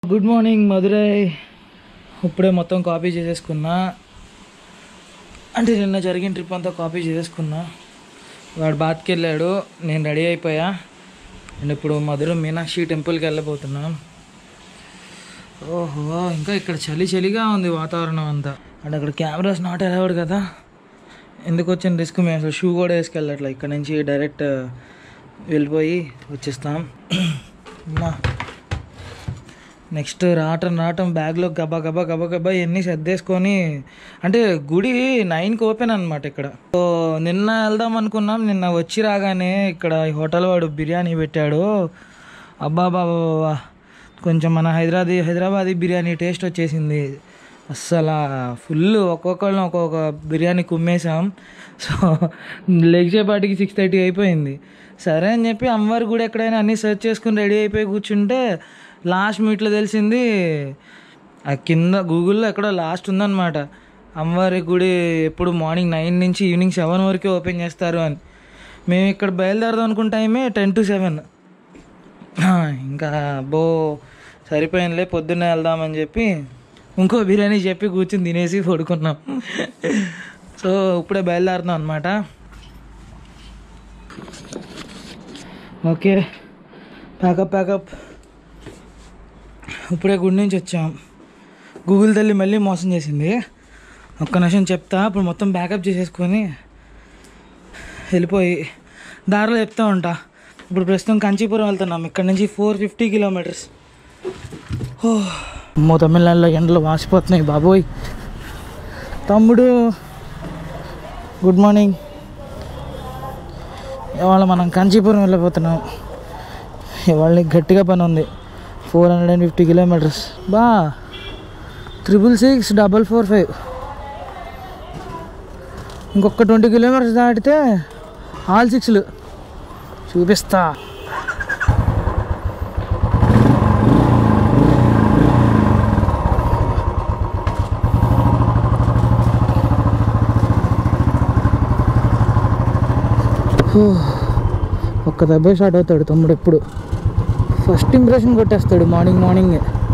Good morning Madurai ఇప్పుడే మొత్తం copy చేసేసుకున్నా అంటే నిన్న జరిగిన ట్రిప్ అంతా కాపీ చేసేసుకున్నా వాడు బాత్కి వెళ్ళాడు నేను రెడీ అయిపోయా అండ్ ఇప్పుడు మధుర మీనాక్షి టెంపుల్కి వెళ్ళబోతున్నాం ఓహో ఇంకా ఇక్కడ చలి చలిగా ఉంది వాతావరణం అంతా అండ్ అక్కడ కెమెరాస్ నాట్ అలౌడ్ కదా ఎందుకు వచ్చిన రిస్క్ మేము అసలు షూ కూడా వేసుకెళ్ళట్లే ఇక్కడ నుంచి డైరెక్ట్ వెళ్ళిపోయి వచ్చేస్తాం అమ్మా నెక్స్ట్ రావటం రావటం బ్యాగ్లో గబా గబా గబా గబా ఇవన్నీ సర్దేసుకొని అంటే గుడి నైన్కి ఓపెన్ అనమాట ఇక్కడ సో నిన్న వెళ్దాం అనుకున్నాం నిన్న వచ్చి రాగానే ఇక్కడ ఈ హోటల్ వాడు బిర్యానీ పెట్టాడు అబ్బా బాబా బాబా కొంచెం మన హైదరాబాద్ హైదరాబాదీ బిర్యానీ టేస్ట్ వచ్చేసింది అస్సలు ఫుల్ ఒక్కొక్కళ్ళని ఒక్కొక్క బిర్యానీ కుమ్మేసాం సో లెగ్సేపాటికి సిక్స్ థర్టీ అయిపోయింది సరే అని చెప్పి అమ్మవారి గుడి ఎక్కడైనా అన్నీ సెర్చ్ చేసుకుని రెడీ అయిపోయి కూర్చుంటే లాస్ట్ మీట్లో తెలిసింది ఆ కింద గూగుల్లో ఎక్కడో లాస్ట్ ఉందన్నమాట అమ్మవారి గుడి ఎప్పుడు మార్నింగ్ నైన్ నుంచి ఈవినింగ్ సెవెన్ వరకే ఓపెన్ చేస్తారు అని మేము ఇక్కడ బయలుదేరదాం అనుకున్న టైమే టెన్ టు సెవెన్ ఇంకా బో సరిపోయిందిలే పొద్దున్నే వెళ్దామని చెప్పి ఇంకో బిర్యానీ చెప్పి కూర్చుని తినేసి పడుకున్నాం సో ఇప్పుడే బయలుదేరుతున్నాం అనమాట ఓకే ప్యాకప్ ప్యాకప్ ఇప్పుడే గుడి నుంచి వచ్చాం గూగుల్ తల్లి మళ్ళీ మోసం చేసింది ఒక్క నిమిషం చెప్తా ఇప్పుడు మొత్తం బ్యాకప్ చేసేసుకొని వెళ్ళిపోయి దారిలో చెప్తా ఉంటా ఇప్పుడు ప్రస్తుతం కంచీపురం వెళ్తున్నాం ఇక్కడ నుంచి ఫోర్ ఫిఫ్టీ కిలోమీటర్స్ ఓ అమ్మో తమిళనాడులో ఎండలు వాసిపోతున్నాయి బాబోయ్ తమ్ముడు గుడ్ మార్నింగ్ ఇవాళ మనం కంచీపురం వెళ్ళిపోతున్నాం ఇవాళ నీకు గట్టిగా పని ఉంది four hundred and fifty kilometres బా triple six double four five ఇంకొక ట్వంటీ కిలోమీటర్స్ దాటితే ఆల్ సిక్స్లు చూపిస్తా హూ. ఒక్క దెబ్బ స్టార్ట్ అవుతాడు తమ్ముడు ఎప్పుడు ఫస్ట్ ఇంప్రెషన్ కొట్టేస్తాడు మార్నింగ్ మార్నింగ్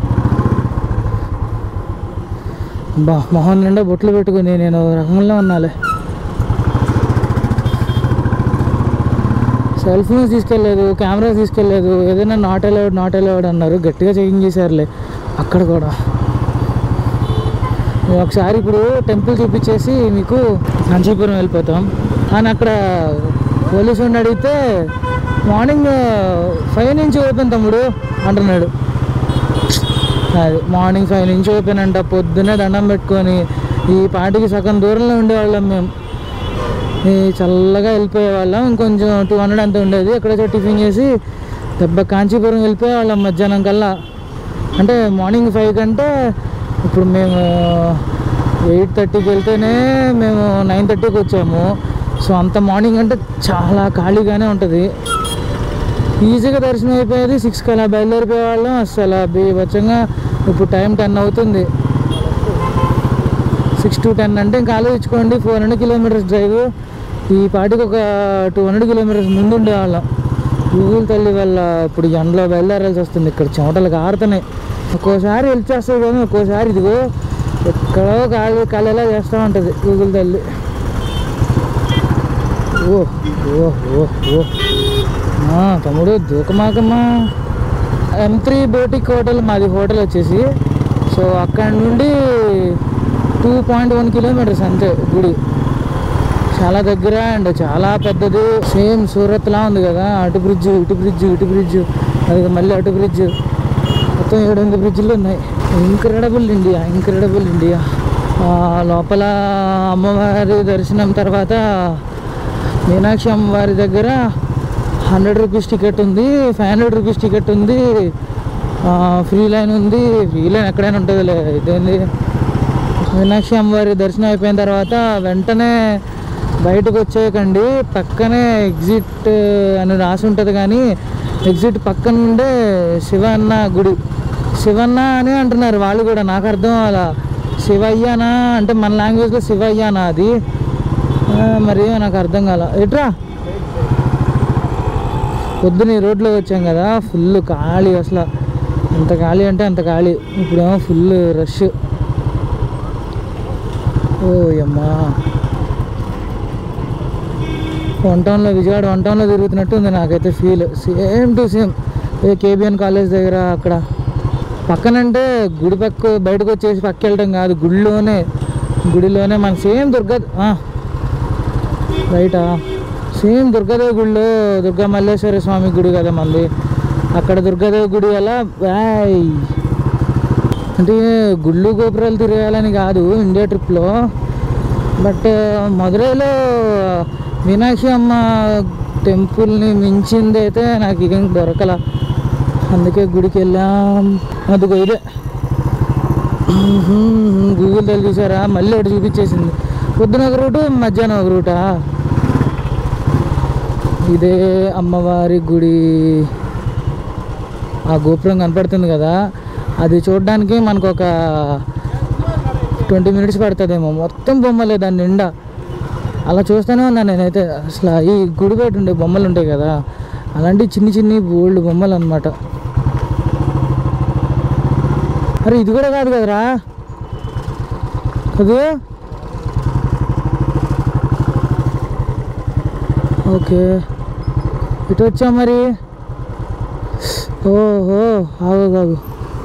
బా మొహం నిండా బొట్లు పెట్టుకుని నేను ఒక రకంలో ఉన్నాలే సెల్ ఫోన్స్ తీసుకెళ్ళలేదు కెమెరా తీసుకెళ్ళలేదు ఏదైనా నాట్ అలౌడ్ నాట్ అలౌడ్ అన్నారు గట్టిగా చెకింగ్ చేశారులే అక్కడ కూడా మేము ఒకసారి ఇప్పుడు టెంపుల్ చూపించేసి మీకు కాంచీపురం వెళ్ళిపోతాం అని అక్కడ పోలీసు వాడిని అడిగితే మార్నింగ్ ఫైవ్ నుంచి ఓపెన్ తమ్ముడు అంటున్నాడు అది మార్నింగ్ ఫైవ్ నుంచి ఓపెన్ అంట పొద్దున్నే దండం పెట్టుకొని ఈ పాటికి సగం దూరంలో ఉండేవాళ్ళం మేము ఈ చల్లగా వెళ్ళిపోయే వాళ్ళం ఇంకొంచెం టూ హండ్రెడ్ అంత ఉండేది ఎక్కడో టిఫిన్ చేసి దెబ్బ కాంచీపురం వెళ్ళిపోయే వాళ్ళం మధ్యాహ్నం కల్లా అంటే మార్నింగ్ ఫైవ్ కంటే ఇప్పుడు మేము ఎయిట్ థర్టీకి వెళ్తేనే మేము నైన్ థర్టీకి వచ్చాము సో అంత మార్నింగ్ అంటే చాలా ఖాళీగానే ఉంటుంది ఈజీగా దర్శనం అయిపోయేది సిక్స్కి అలా బయలుదేరిపోయే వాళ్ళం అసలు బీభత్సంగా ఇప్పుడు టైం టెన్ అవుతుంది సిక్స్ టు టెన్ అంటే ఇంకా ఆలోచించుకోండి ఫోర్ హండ్రెడ్ కిలోమీటర్స్ డ్రైవ్ ఈ పాటికి ఒక టూ హండ్రెడ్ కిలోమీటర్స్ ముందు ఉండేవాళ్ళం గూగుల్ తల్లి వల్ల ఇప్పుడు ఎండలో బయలుదేరాల్సి వస్తుంది ఇక్కడ చెమటలు కారుతున్నాయి ఒక్కోసారి వెళ్ళిచేస్తుంది కానీ ఒక్కోసారి ఇదిగో ఎక్కడో కాలు కళలా చేస్తూ ఉంటుంది గూగుల్ తల్లి ఓ ఓ ఓ ఓ ఆ, తమ్ముడు దూకమాకమ్మా ఎం త్రీ బోటిక్ హోటల్ మాది హోటల్ వచ్చేసి సో అక్కడ నుండి టూ పాయింట్ వన్ కిలోమీటర్స్ అంతే గుడి చాలా దగ్గర అండ్ చాలా పెద్దది సేమ్ సూరత్లా ఉంది కదా అటు బ్రిడ్జ్ ఇటు బ్రిడ్జ్ ఇటు బ్రిడ్జ్ అది మళ్ళీ అటు బ్రిడ్జ్ మొత్తం ఏడు ఎనిమిది బ్రిడ్జ్లు ఉన్నాయి ఇంక్రెడబుల్ ఇండియా ఇంక్రెడబుల్ ఇండియా ఆ, లోపల అమ్మవారి దర్శనం తర్వాత మీనాక్షి అమ్మవారి దగ్గర హండ్రెడ్ రూపీస్ టికెట్ ఉంది ఫైవ్ హండ్రెడ్ రూపీస్ టికెట్ ఉంది ఫ్రీ లైన్ ఉంది ఫ్రీ లైన్ ఎక్కడైనా ఉంటుందిలే ఇదేంది మీనాక్షి అమ్మవారి దర్శనం అయిపోయిన తర్వాత వెంటనే బయటకు వచ్చేయకండి పక్కనే ఎగ్జిట్ అని రాసి ఉంటుంది కానీ ఎగ్జిట్ పక్కన ఉండే శివన్న గుడి శివన్న అని అంటున్నారు వాళ్ళు కూడా నాకు అర్థం అలా శివయ్యనా అంటే మన లాంగ్వేజ్లో శివయ్యనా అది ఆ, మరి నాకు అర్థం కాల ఎట్రా పొద్దున ఈ రోడ్లో వచ్చాం కదా ఫుల్ ఖాళీ అసలు ఎంత ఖాళీ అంటే అంత ఖాళీ ఇప్పుడేమో ఫుల్ రష్ ఓ అమ్మా వన్ టౌన్లో విజయవాడ వన్ టౌన్లో తిరుగుతున్నట్టు ఉంది నాకైతే ఫీల్ సేమ్ టు సేమ్ ఏ కేబిఎన్ కాలేజ్ దగ్గర అక్కడ పక్కనంటే గుడి పక్క బయటకు వచ్చేసి పక్క వెళ్ళటం కాదు గుడిలోనే గుడిలోనే మన సేమ్ దుర్గా ఆ, బయట సేమ్ దుర్గాదేవి గుడిలో దుర్గా మల్లేశ్వర స్వామి గుడి కదా మంది అక్కడ దుర్గాదేవి గుడి అలా వాయ్ అంటే గుళ్ళు గోపురాలు తిరగాలని కాదు ఇండియా ట్రిప్లో బట్ మదురైలో మీనాక్షి అమ్మ టెంపుల్ని మించింది అయితే నాకు ఏం దొరకల అందుకే గుడికి వెళ్ళాం అదిగో ఇదే గూగుల్ తెలు చూసారా మళ్ళీ ఒకటి చూపించేసింది పొద్దున ఒక రూటు మధ్యాహ్నం ఒక రూటా ఇదే అమ్మవారి గుడి ఆ గోపురం కనపడుతుంది కదా అది చూడడానికి మనకు ఒక ట్వంటీ మినిట్స్ పడుతుందేమో మొత్తం బొమ్మలే దాని నిండా అలా చూస్తూనే ఉన్నాను నేనైతే అసలు ఈ గుడి బయట ఉండే బొమ్మలు ఉంటాయి కదా అలాంటి చిన్ని చిన్ని బోల్డ్ బొమ్మలు అనమాట అరే ఇది కూడా కాదు కదరా కదూ ఓకే ఇటు వచ్చా మరి ఓహో ఆగు కాగు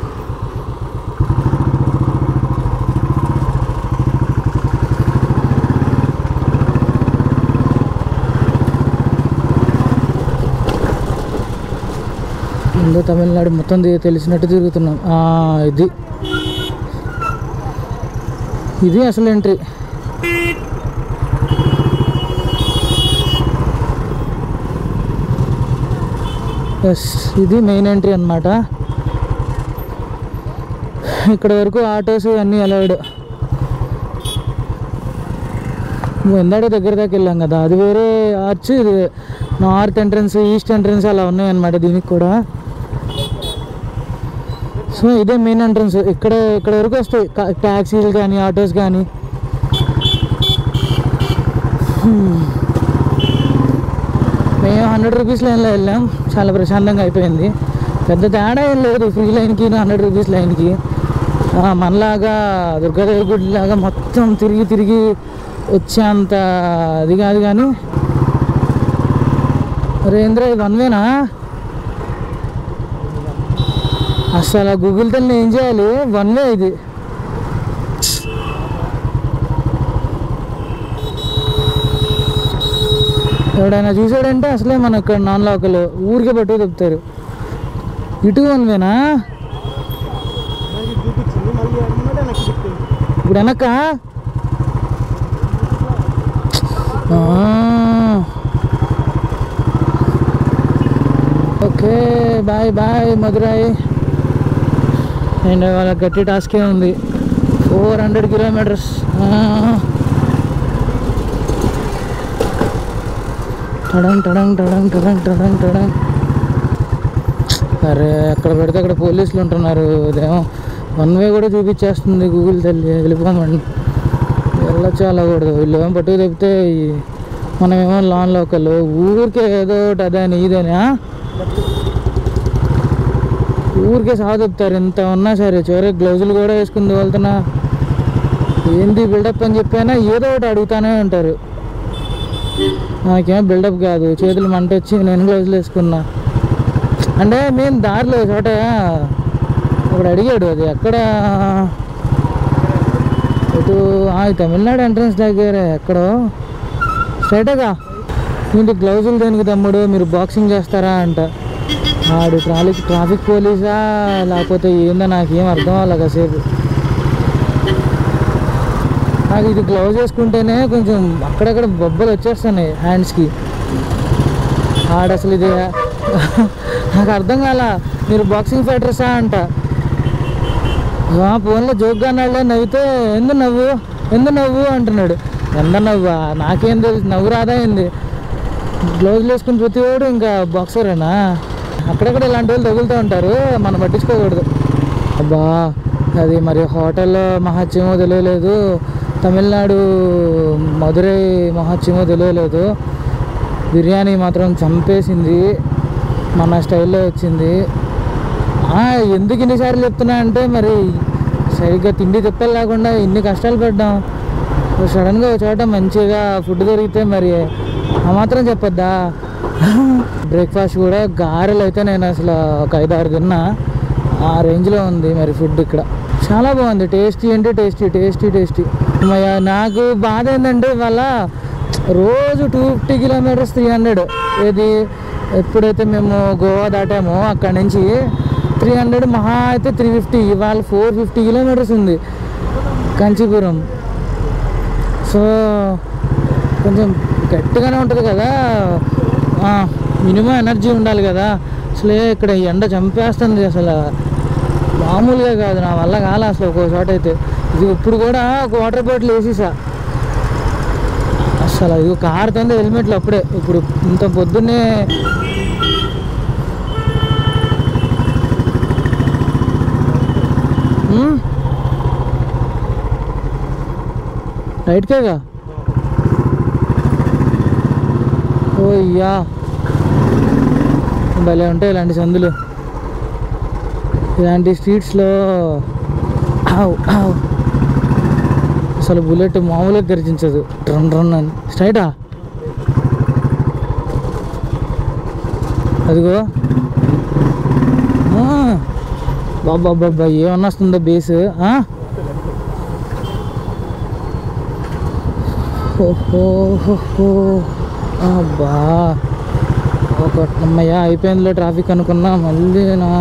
ముందు తమిళనాడు మొత్తం తి- తెలిసినట్టు తిరుగుతున్నాం ఆ, ఇది ఇది అసలు ఎంట్రీ ఎస్ ఇది మెయిన్ ఎంట్రీ అన్నమాట ఇక్కడ వరకు ఆటోస్ అన్నీ అలౌడ్ ఇందాక దగ్గర దాకా వెళ్ళాం కదా అది వేరే ఆర్చ్ ఇది నార్త్ ఎంట్రన్స్ ఈస్ట్ ఎంట్రన్స్ అలా ఉన్నాయి అన్నమాట దీనికి కూడా సో ఇదే మెయిన్ ఎంట్రన్స్ ఇక్కడ ఇక్కడ వరకు వస్తాయి కా- ట్యాక్సీలు కానీ ఆటోస్ కానీ హ్మ్. మేము హండ్రెడ్ రూపీస్ లైన్లో వెళ్ళాం చాలా ప్రశాంతంగా అయిపోయింది పెద్ద తేడా ఏం లేదు ఫ్రీ లైన్కి హండ్రెడ్ రూపీస్ లైన్కి ఆ, మనలాగా దుర్గాదేవి గుడి లాగా మొత్తం తిరిగి తిరిగి వచ్చేంత అది కాదు కానీ రేంద్ర ఇది వన్ వేనా అసలు గూగుల్ తల్లి ఏం చేయాలి వన్ వే ఇది ఎవడైనా చూసాడంటే అసలే మన ఇక్కడ నాన్ లోకల్ ఊరికే పట్టు చెప్తారు ఇటు వన్ వేనా చూపించింది మళ్ళీ అడిగినట్టే నాకు చెప్పింది ఇప్పుడు వెనక okay bye bye Madurai and వాళ్ళ గట్టి టాస్కే ఉంది ఫోర్ హండ్రెడ్ కిలోమీటర్స్ టడం టడం టడం టడం టడం టడం అరే ఎక్కడ పెడితే అక్కడ పోలీసులు ఉంటున్నారు ఇదేమో వన్ వే కూడా చూపించేస్తుంది గూగుల్ తల్లి వెళ్ళిపోమండి వెళ్ళొచ్చు వెళ్ళకూడదు వీళ్ళు ఏమో పట్టుకు చెప్తే మనమేమో లాన్ లోకల్ ఊరికే ఏదో ఒకటి అదని ఇదని ఆ? ఊరికే సాగు చెప్తారు ఇంత ఉన్నా సరే చివరికి గ్లౌజులు కూడా వేసుకుని వెళ్తున్నా ఏంది బిల్డప్ అని చెప్పైనా ఏదో ఒకటి అడుగుతానే ఉంటారు నాకేం బిల్డప్ కాదు చేతులు మంట వచ్చి నేను గ్లౌజులు వేసుకున్నా అంటే మేము దారిలో ఒక చోట ఒకడు అడిగాడు అది ఎక్కడ ఇటు ఆ, ఈ తమిళనాడు ఎంట్రన్స్ దగ్గర ఎక్కడో స్ట్రైట్గా ఏంటి గ్లౌజులు దేనికి తమ్ముడు మీరు బాక్సింగ్ చేస్తారా అంట ఆడు ట్రాఫిక్ ట్రాఫిక్ పోలీసా లేకపోతే ఏందో నాకేం అర్థం అవ్వాలి కాసేపు నాకు ఇది గ్లౌజ్ వేసుకుంటేనే కొంచెం అక్కడక్కడ బొబ్బలు వచ్చేస్తున్నాయి హ్యాండ్స్కి ఆడు అసలు ఇది నాకు అర్థం కాల మీరు బాక్సింగ్ ఫైటర్సా అంట ఫోన్లో జోక్గా అన్నాడులే నవ్వితే ఎందు నవ్వు ఎందు నవ్వు అంటున్నాడు ఎంత నవ్వా నాకేం తెలుసు నవ్వు రాదా ఏంది గ్లౌజులు వేసుకుని ప్రతి వాడు ఇంకా బాక్సరేనా అక్కడక్కడ ఇలాంటి వాళ్ళు తగులుతూ ఉంటారు మనం పట్టించుకోకూడదు అబ్బా అది మరి హోటల్లో మహత్యమో తెలియలేదు తమిళనాడు మధురై మహత్యమో తెలియలేదు బిర్యానీ మాత్రం చంపేసింది మన స్టైల్లో వచ్చింది ఆ, ఎందుకు ఇన్నిసార్లు చెప్తున్నా అంటే మరి సరిగ్గా తిండి తిప్పలు లేకుండా ఇన్ని కష్టాలు పడ్డాం సడన్గా ఒక చోట మంచిగా ఫుడ్ దొరికితే మరి ఆ మాత్రం చెప్పొద్దా బ్రేక్ఫాస్ట్ కూడా గారెలు అయితే నేను అసలు ఒక ఐదు ఆరు తిన్నా ఆ రేంజ్లో ఉంది మరి ఫుడ్ ఇక్కడ చాలా బాగుంది టేస్టీ అంటే టేస్టీ టేస్టీ టేస్టీ మయ నాకు బాధ ఏంటంటే ఇవాళ రోజు two fifty kilometres three hundred ఏది ఎప్పుడైతే మేము గోవా దాటామో అక్కడ నుంచి త్రీ హండ్రెడ్ మహా అయితే త్రీ ఫిఫ్టీ ఇవాళ ఫోర్ ఫిఫ్టీ కిలోమీటర్స్ ఉంది కంచీపురం సో కొంచెం గట్టిగానే ఉంటుంది కదా మినిమం ఎనర్జీ ఉండాలి కదా అసలే ఇక్కడ ఈ ఎండ చంపేస్తుంది అసలు మామూలుగా కాదు నా వల్ల కాలే అసలు ఒక్కో చోట అయితే ఇది ఇప్పుడు కూడా ఒక వాటర్ బాటిల్ వేసేసా అసలు ఇది కారుతుంది హెల్మెట్లు అప్పుడే ఇప్పుడు ఇంత పొద్దున్నే ఉమ్. రైట్కేగా ఓ అయ్యా భలే ఉంటాయి ఇలాంటి సందులు ఇలాంటి స్ట్రీట్స్లో ఆవ్ ఆవ్ అసలు బుల్లెట్ మామూలుగా గర్జించదు రన్ రన్ అని స్ట్రైటా అదిగో ఆ, బాబా బాబా ఏమన్నా వస్తుందో బేస్ ఆ? ఓహో హో అబ్బా ఒక అమ్మయ్య అయిపోయిందిలో ట్రాఫిక్ అనుకున్నా మళ్ళీ నా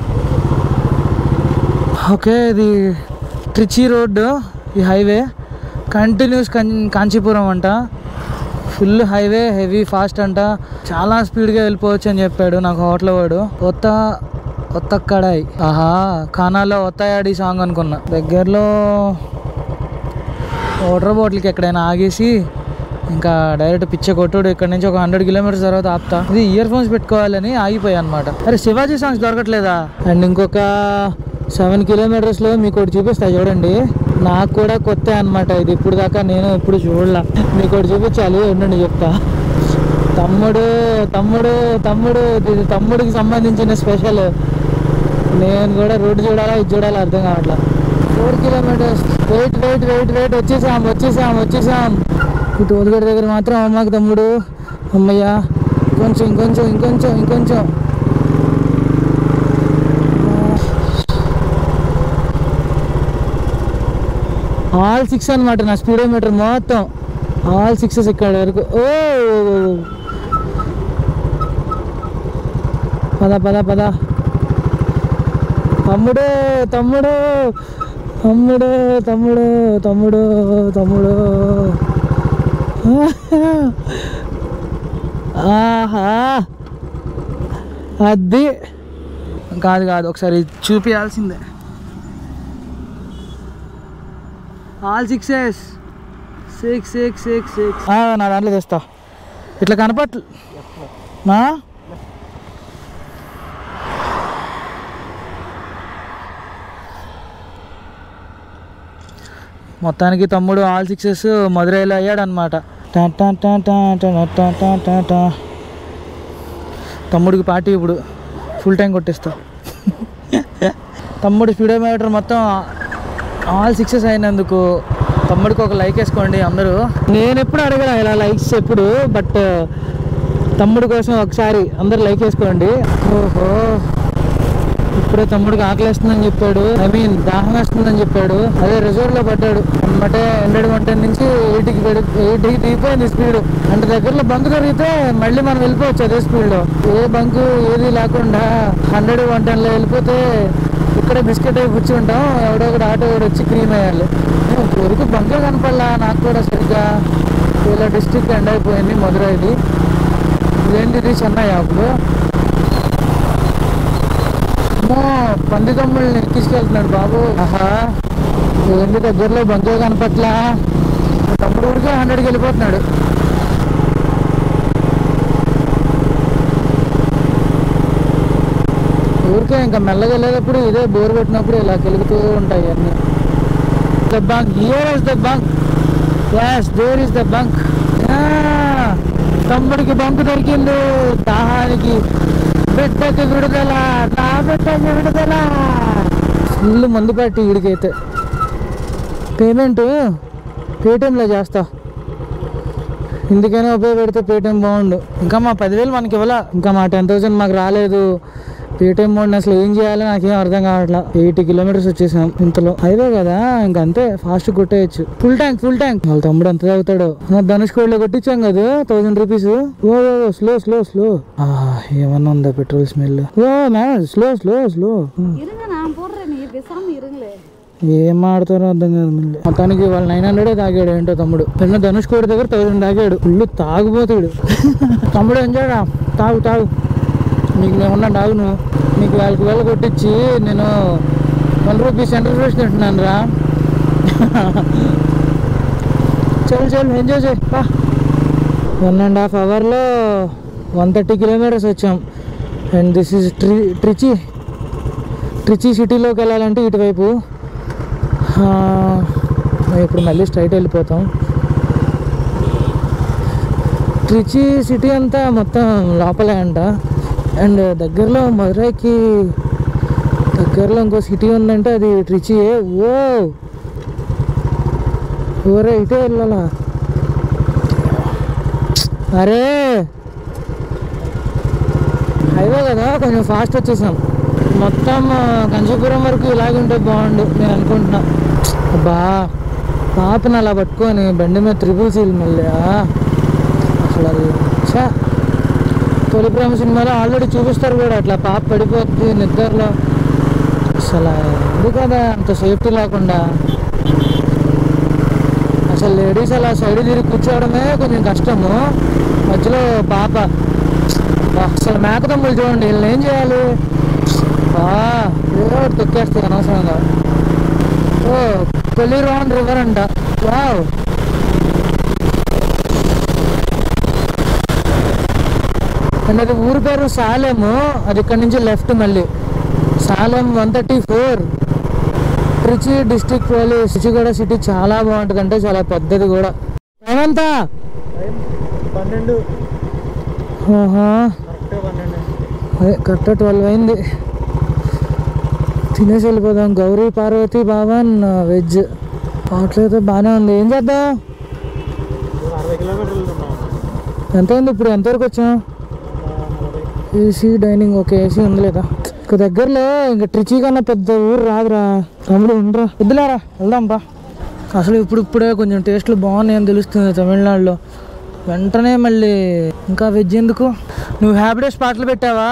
ఓకే ఇది ట్రిచి రోడ్డు ఈ హైవే కంటిన్యూస్ కం కాంచీపురం అంట ఫుల్ హైవే హెవీ ఫాస్ట్ అంట చాలా స్పీడ్గా వెళ్ళిపోవచ్చు అని చెప్పాడు నాకు హోటల్ వాడు కొత్త కొత్త కడాయి ఆహా ఖానాలో ఒత్తాయాడి సాంగ్ అనుకున్నా దగ్గరలో వాటర్ బాటిల్కి ఎక్కడైనా ఆగేసి ఇంకా డైరెక్ట్ పిచ్చ కొట్టుడు ఇక్కడ నుంచి ఒక హండ్రెడ్ కిలోమీటర్స్ తర్వాత ఆపుతా ఇది ఇయర్ ఫోన్స్ పెట్టుకోవాలని ఆగిపోయా అనమాట అరే శివాజీ సాంగ్స్ దొరకట్లేదా అండ్ ఇంకొక సెవెన్ కిలోమీటర్స్లో మీకు ఒకటి చూపిస్తా చూడండి నాకు కూడా కొత్త అనమాట ఇది ఇప్పుడు దాకా నేను ఇప్పుడు చూడలా మీకు ఒకటి చూపించాలి ఉండండి చెప్తా తమ్ముడు తమ్ముడు తమ్ముడు ఇది తమ్ముడికి సంబంధించిన స్పెషల్ నేను కూడా రోడ్డు చూడాలా ఇది చూడాలా అర్థం కావట్లా four kilometres wait wait wait wait వచ్చేసాం వచ్చేసాం వచ్చేసాం ఈ టోల్గేట్ దగ్గర మాత్రం అమ్మకి తమ్ముడు అమ్మయ్యా ఇంకొంచెం ఇంకొంచెం ఇంకొంచెం ఇంకొంచెం ఆల్ సిక్స్ అనమాట నా స్పీడోమీటర్ మొత్తం ఆల్ సిక్సెస్ ఇక్కడ వరకు ఓ పద పద పద తమ్ముడు తమ్ముడు తమ్ముడు తమ్ముడు తమ్ముడు తమ్ముడు ఆహా అది కాదు కాదు ఒకసారి చూపించాల్సిందే all sixes six six six six నా దాంట్లో తెస్తా ఇట్లా కనపట్ల నా మొత్తానికి తమ్ముడు ఆల్ సిక్సెస్ మదురైలో అయ్యాడు అనమాట తమ్ముడికి పార్టీ ఇప్పుడు ఫుల్ టైం కొట్టేస్తా తమ్ముడు స్పీడోమీటర్ మొత్తం ఆల్ సిక్సెస్ అయినందుకు తమ్ముడికి ఒక లైక్ వేసుకోండి అందరూ నేను ఎప్పుడు అడగల ఇలా లైక్స్ ఎప్పుడు బట్ తమ్ముడు కోసం ఒకసారి అందరు లైక్ వేసుకోండి ఓహో ఇప్పుడే తమ్ముడికి ఆకలేస్తుందని చెప్పాడు ఐ మీన్ దాహం వేస్తుందని చెప్పాడు అదే రిజర్వ్ లో పడ్డాడు అనమాట హండ్రెడ్ వన్ టెన్ నుంచి ఎయిటీకి ఎయిటీకి దిగిపోయింది స్పీడ్ అంటే దగ్గరలో బంక్ దొరికితే మళ్ళీ మనం వెళ్ళిపోవచ్చు అదే స్పీడ్ లో ఏ బంక్ ఏది లేకుండా హండ్రెడ్ వన్ టెన్ లో వెళ్ళిపోతే ఇక్కడ బిస్కెట్ అయి కూర్చుంటాం ఎవడో ఒకటి ఆటో కూడా వచ్చి క్రీమ్ వేయాలి వరకు బంకే కనపడలా నాకు కూడా సరిగ్గా ఇలా డిస్ట్రిక్ట్ ఎండ్ అయిపోయింది మధురైది ఇదేంటిది చెన్నై అప్పుడు అమ్మో పంది తమ్ముళ్ళని తీసుకెళ్తున్నాడు బాబు ఆహా ఏంటి దగ్గరలో బంకే కనపట్లా తమ్ముడు ఊరికే హండ్రెడ్కి వెళ్ళిపోతున్నాడు ఊరికే ఇంకా మెల్లగా వెళ్ళేటప్పుడు ఇదే బోర్ కొట్టినప్పుడు ఇలా కెలుగుతూ ఉంటాయి అన్నీ the bunk here is the bunk yes there is the bunk తమ్ముడికి బంక్ దొరికింది దాహానికి బిడ్డకి విడుదల నా బిడ్డకి విడుదల ఫుల్ మందు పట్టి వీడికైతే పేమెంట్ పేటిఎంలో చేస్తా ఇందుకైనా ఉపయోగపెడితే పేటిఎం బాగుండు ఇంకా మా పదివేలు మనకి ఇవ్వాల ఇంకా మా టెన్ థౌసండ్ మాకు రాలేదు పేటిఎం మోడ్ అసలు ఏం చేయాలో నాకేం అర్థం కావట్లా ఎయిటీ కిలోమీటర్స్ వచ్చేసాం ఇంతలో హైవే కదా ఇంక అంతే ఫాస్ట్ కొట్టేయచ్చు ఫుల్ ట్యాంక్ ఫుల్ ట్యాంక్ వాళ్ళ తమ్ముడు ఎంత తాగుతాడో నా ధనుష్ కోడ్లో కొట్టించాం కదా థౌసండ్ రూపీస్ ఓ స్లో స్లో స్లో ఏమన్నా ఉందా పెట్రోల్ స్మెల్ ఓ మ్యామ్ స్లో స్లో స్లో இருங்க நான் போடுறேன் நீ பேசாம இருங்களே ఏం ఆడతారో అర్థం కాదు మళ్ళీ మొత్తానికి వాళ్ళు నైన్ హండ్రెడే తాగాడు ఏంటో తమ్ముడు నిన్న ధనుష్ కోడి దగ్గర థౌసండ్ తాగాడు ఫుల్ తాగుపోతాడు తమ్ముడు ఎంజాయ్ రా తాగు తాగు నీకు నేను ఉన్నా తాగు నువ్వు నీకు వాళ్ళకి వేలు కొట్టించి నేను వన్ రూపీస్ సెంటర్ ఫ్రెష్ తింటున్నాను రా చల్ చల్ ఎంజాయ్ చేయి పా వన్ అండ్ హాఫ్ అవర్లో వన్ థర్టీ కిలోమీటర్స్ వచ్చాం అండ్ దిస్ ఈజ్ ట్రి ట్రిచి ట్రిచి సిటీలోకి వెళ్ళాలంటే ఇటువైపు ఆ, ఇప్పుడు మళ్ళీ స్ట్రైట్ వెళ్ళిపోతాం ట్రిచి సిటీ అంతా మొత్తం లోపలే అంట అండ్ దగ్గరలో మధురైకి దగ్గరలో ఇంకో సిటీ ఉందంటే అది ట్రిచి ఓ ఓరే ఇటే వెళ్ళాలా అరే హైవే కదా కొంచెం ఫాస్ట్ వచ్చేసాం మొత్తం ఆ, కంచీపురం వరకు ఇలాగే ఉంటే బాగుండు నేను అనుకుంటున్నా అబ్బా పాపని అలా పట్టుకొని బండి మీద త్రిపుల్ సీల్ మళ్ళీ ఆ, అసలు అది ఛా తొలి ప్రేమ సినిమాలో ఆల్రెడీ చూపిస్తారు కూడా అట్లా పాప పడిపోద్ది నిద్రలో అసలు ఎందుకు కదా అంత సేఫ్టీ లేకుండా అసలు లేడీస్ అలా సైడ్ తిరిగి కూర్చోవడమే కొంచెం కష్టము మధ్యలో పాప బా, అసలు మేకదమ్ములు చూడండి వీళ్ళని ఏం చేయాలి బా, ఏదో ఒకటి తొక్కేస్తాయి అనవసరంగా ఓ కొలిరాన్ రివర్ అంట వావ్ అండ్ అది ఊరి పేరు సాలెము అది ఇక్కడ నుంచి లెఫ్ట్ మళ్ళీ Salem one thirty four Trichy district police కూడా సిటీ చాలా బాగుంటుంది అంటే చాలా పెద్దది కూడా ఏమంతా టైం పన్నెండు ఆహా కరెక్ట్గా పన్నెండు అదే కరెక్ట్ ట్వెల్వ్ అయింది తినేసి వెళ్ళిపోదాం గౌరీ పార్వతి భవన్ వెజ్ హోటల్ అయితే బాగానే ఉంది ఏం చేద్దాం ఒక అరవై కిలోమీటర్లు ఉన్నాం ఎంత అయింది ఇప్పుడు ఎంతవరకు వచ్చాం నలభై ఏసీ డైనింగ్ ఓకే ఏసీ ఉంది లేదా ఇక దగ్గరలో ఇంకా ట్రిచీ కన్నా పెద్ద ఊరు రాదురా తమ్ముడు ఉండరా వద్దులేరా వెళ్దాం బా అసలు ఇప్పుడు ఇప్పుడే కొంచెం టేస్ట్లు బాగున్నాయని తెలుస్తుంది తమిళనాడులో వెంటనే మళ్ళీ ఇంకా వెజ్ ఎందుకు నువ్వు హ్యాపీ స్పాట్లు పెట్టావా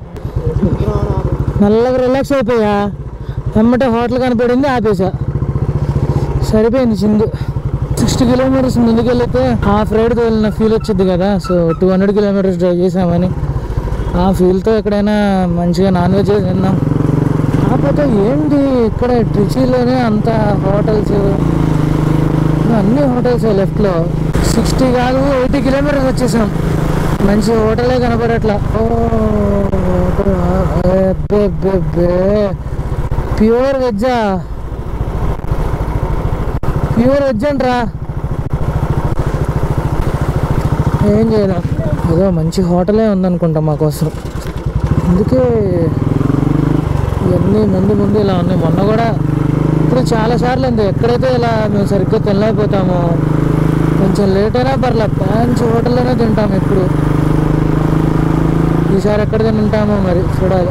మెల్లగా రిలాక్స్ అయిపోయా వెమ్మటే హోటల్ కనపడింది ఆపేసా సరిపోయింది చిందు సిక్స్టీ కిలోమీటర్స్ ముందుకెళ్ళితే హాఫ్ రైడ్ తోలిన ఫీల్ వచ్చింది కదా so two hundred kilometres drive చేసామని ఆ ఫీల్తో ఎక్కడైనా మంచిగా నాన్ వెజ్ తిన్నాం కాకపోతే ఏంటి ఇక్కడ ట్రిచీలోనే అంత హోటల్స్ అన్ని హోటల్స్ లెఫ్ట్లో సిక్స్టీ కాదు ఎయిటీ కిలోమీటర్స్ వచ్చేసాం మంచి హోటలే కనపడట్లా ఓ ప్యూర్ వెజ్జా ప్యూర్ వెజ్ అంటరా ఏం చేయలేం ఏదో మంచి హోటలే ఉందనుకుంటా మా కోసం అందుకే ఇవన్నీ ముందు ముందు ఇలా ఉన్నాయి మొన్న కూడా ఇప్పుడు చాలాసార్లు అంతే ఎక్కడైతే ఇలా మేము సరిగ్గా తినలేకపోతామో కొంచెం లేట్ అయినా పర్లే మంచి హోటల్లోనే తింటాము ఇప్పుడు ఈసారి ఎక్కడ తింటామో మరి చూడాలి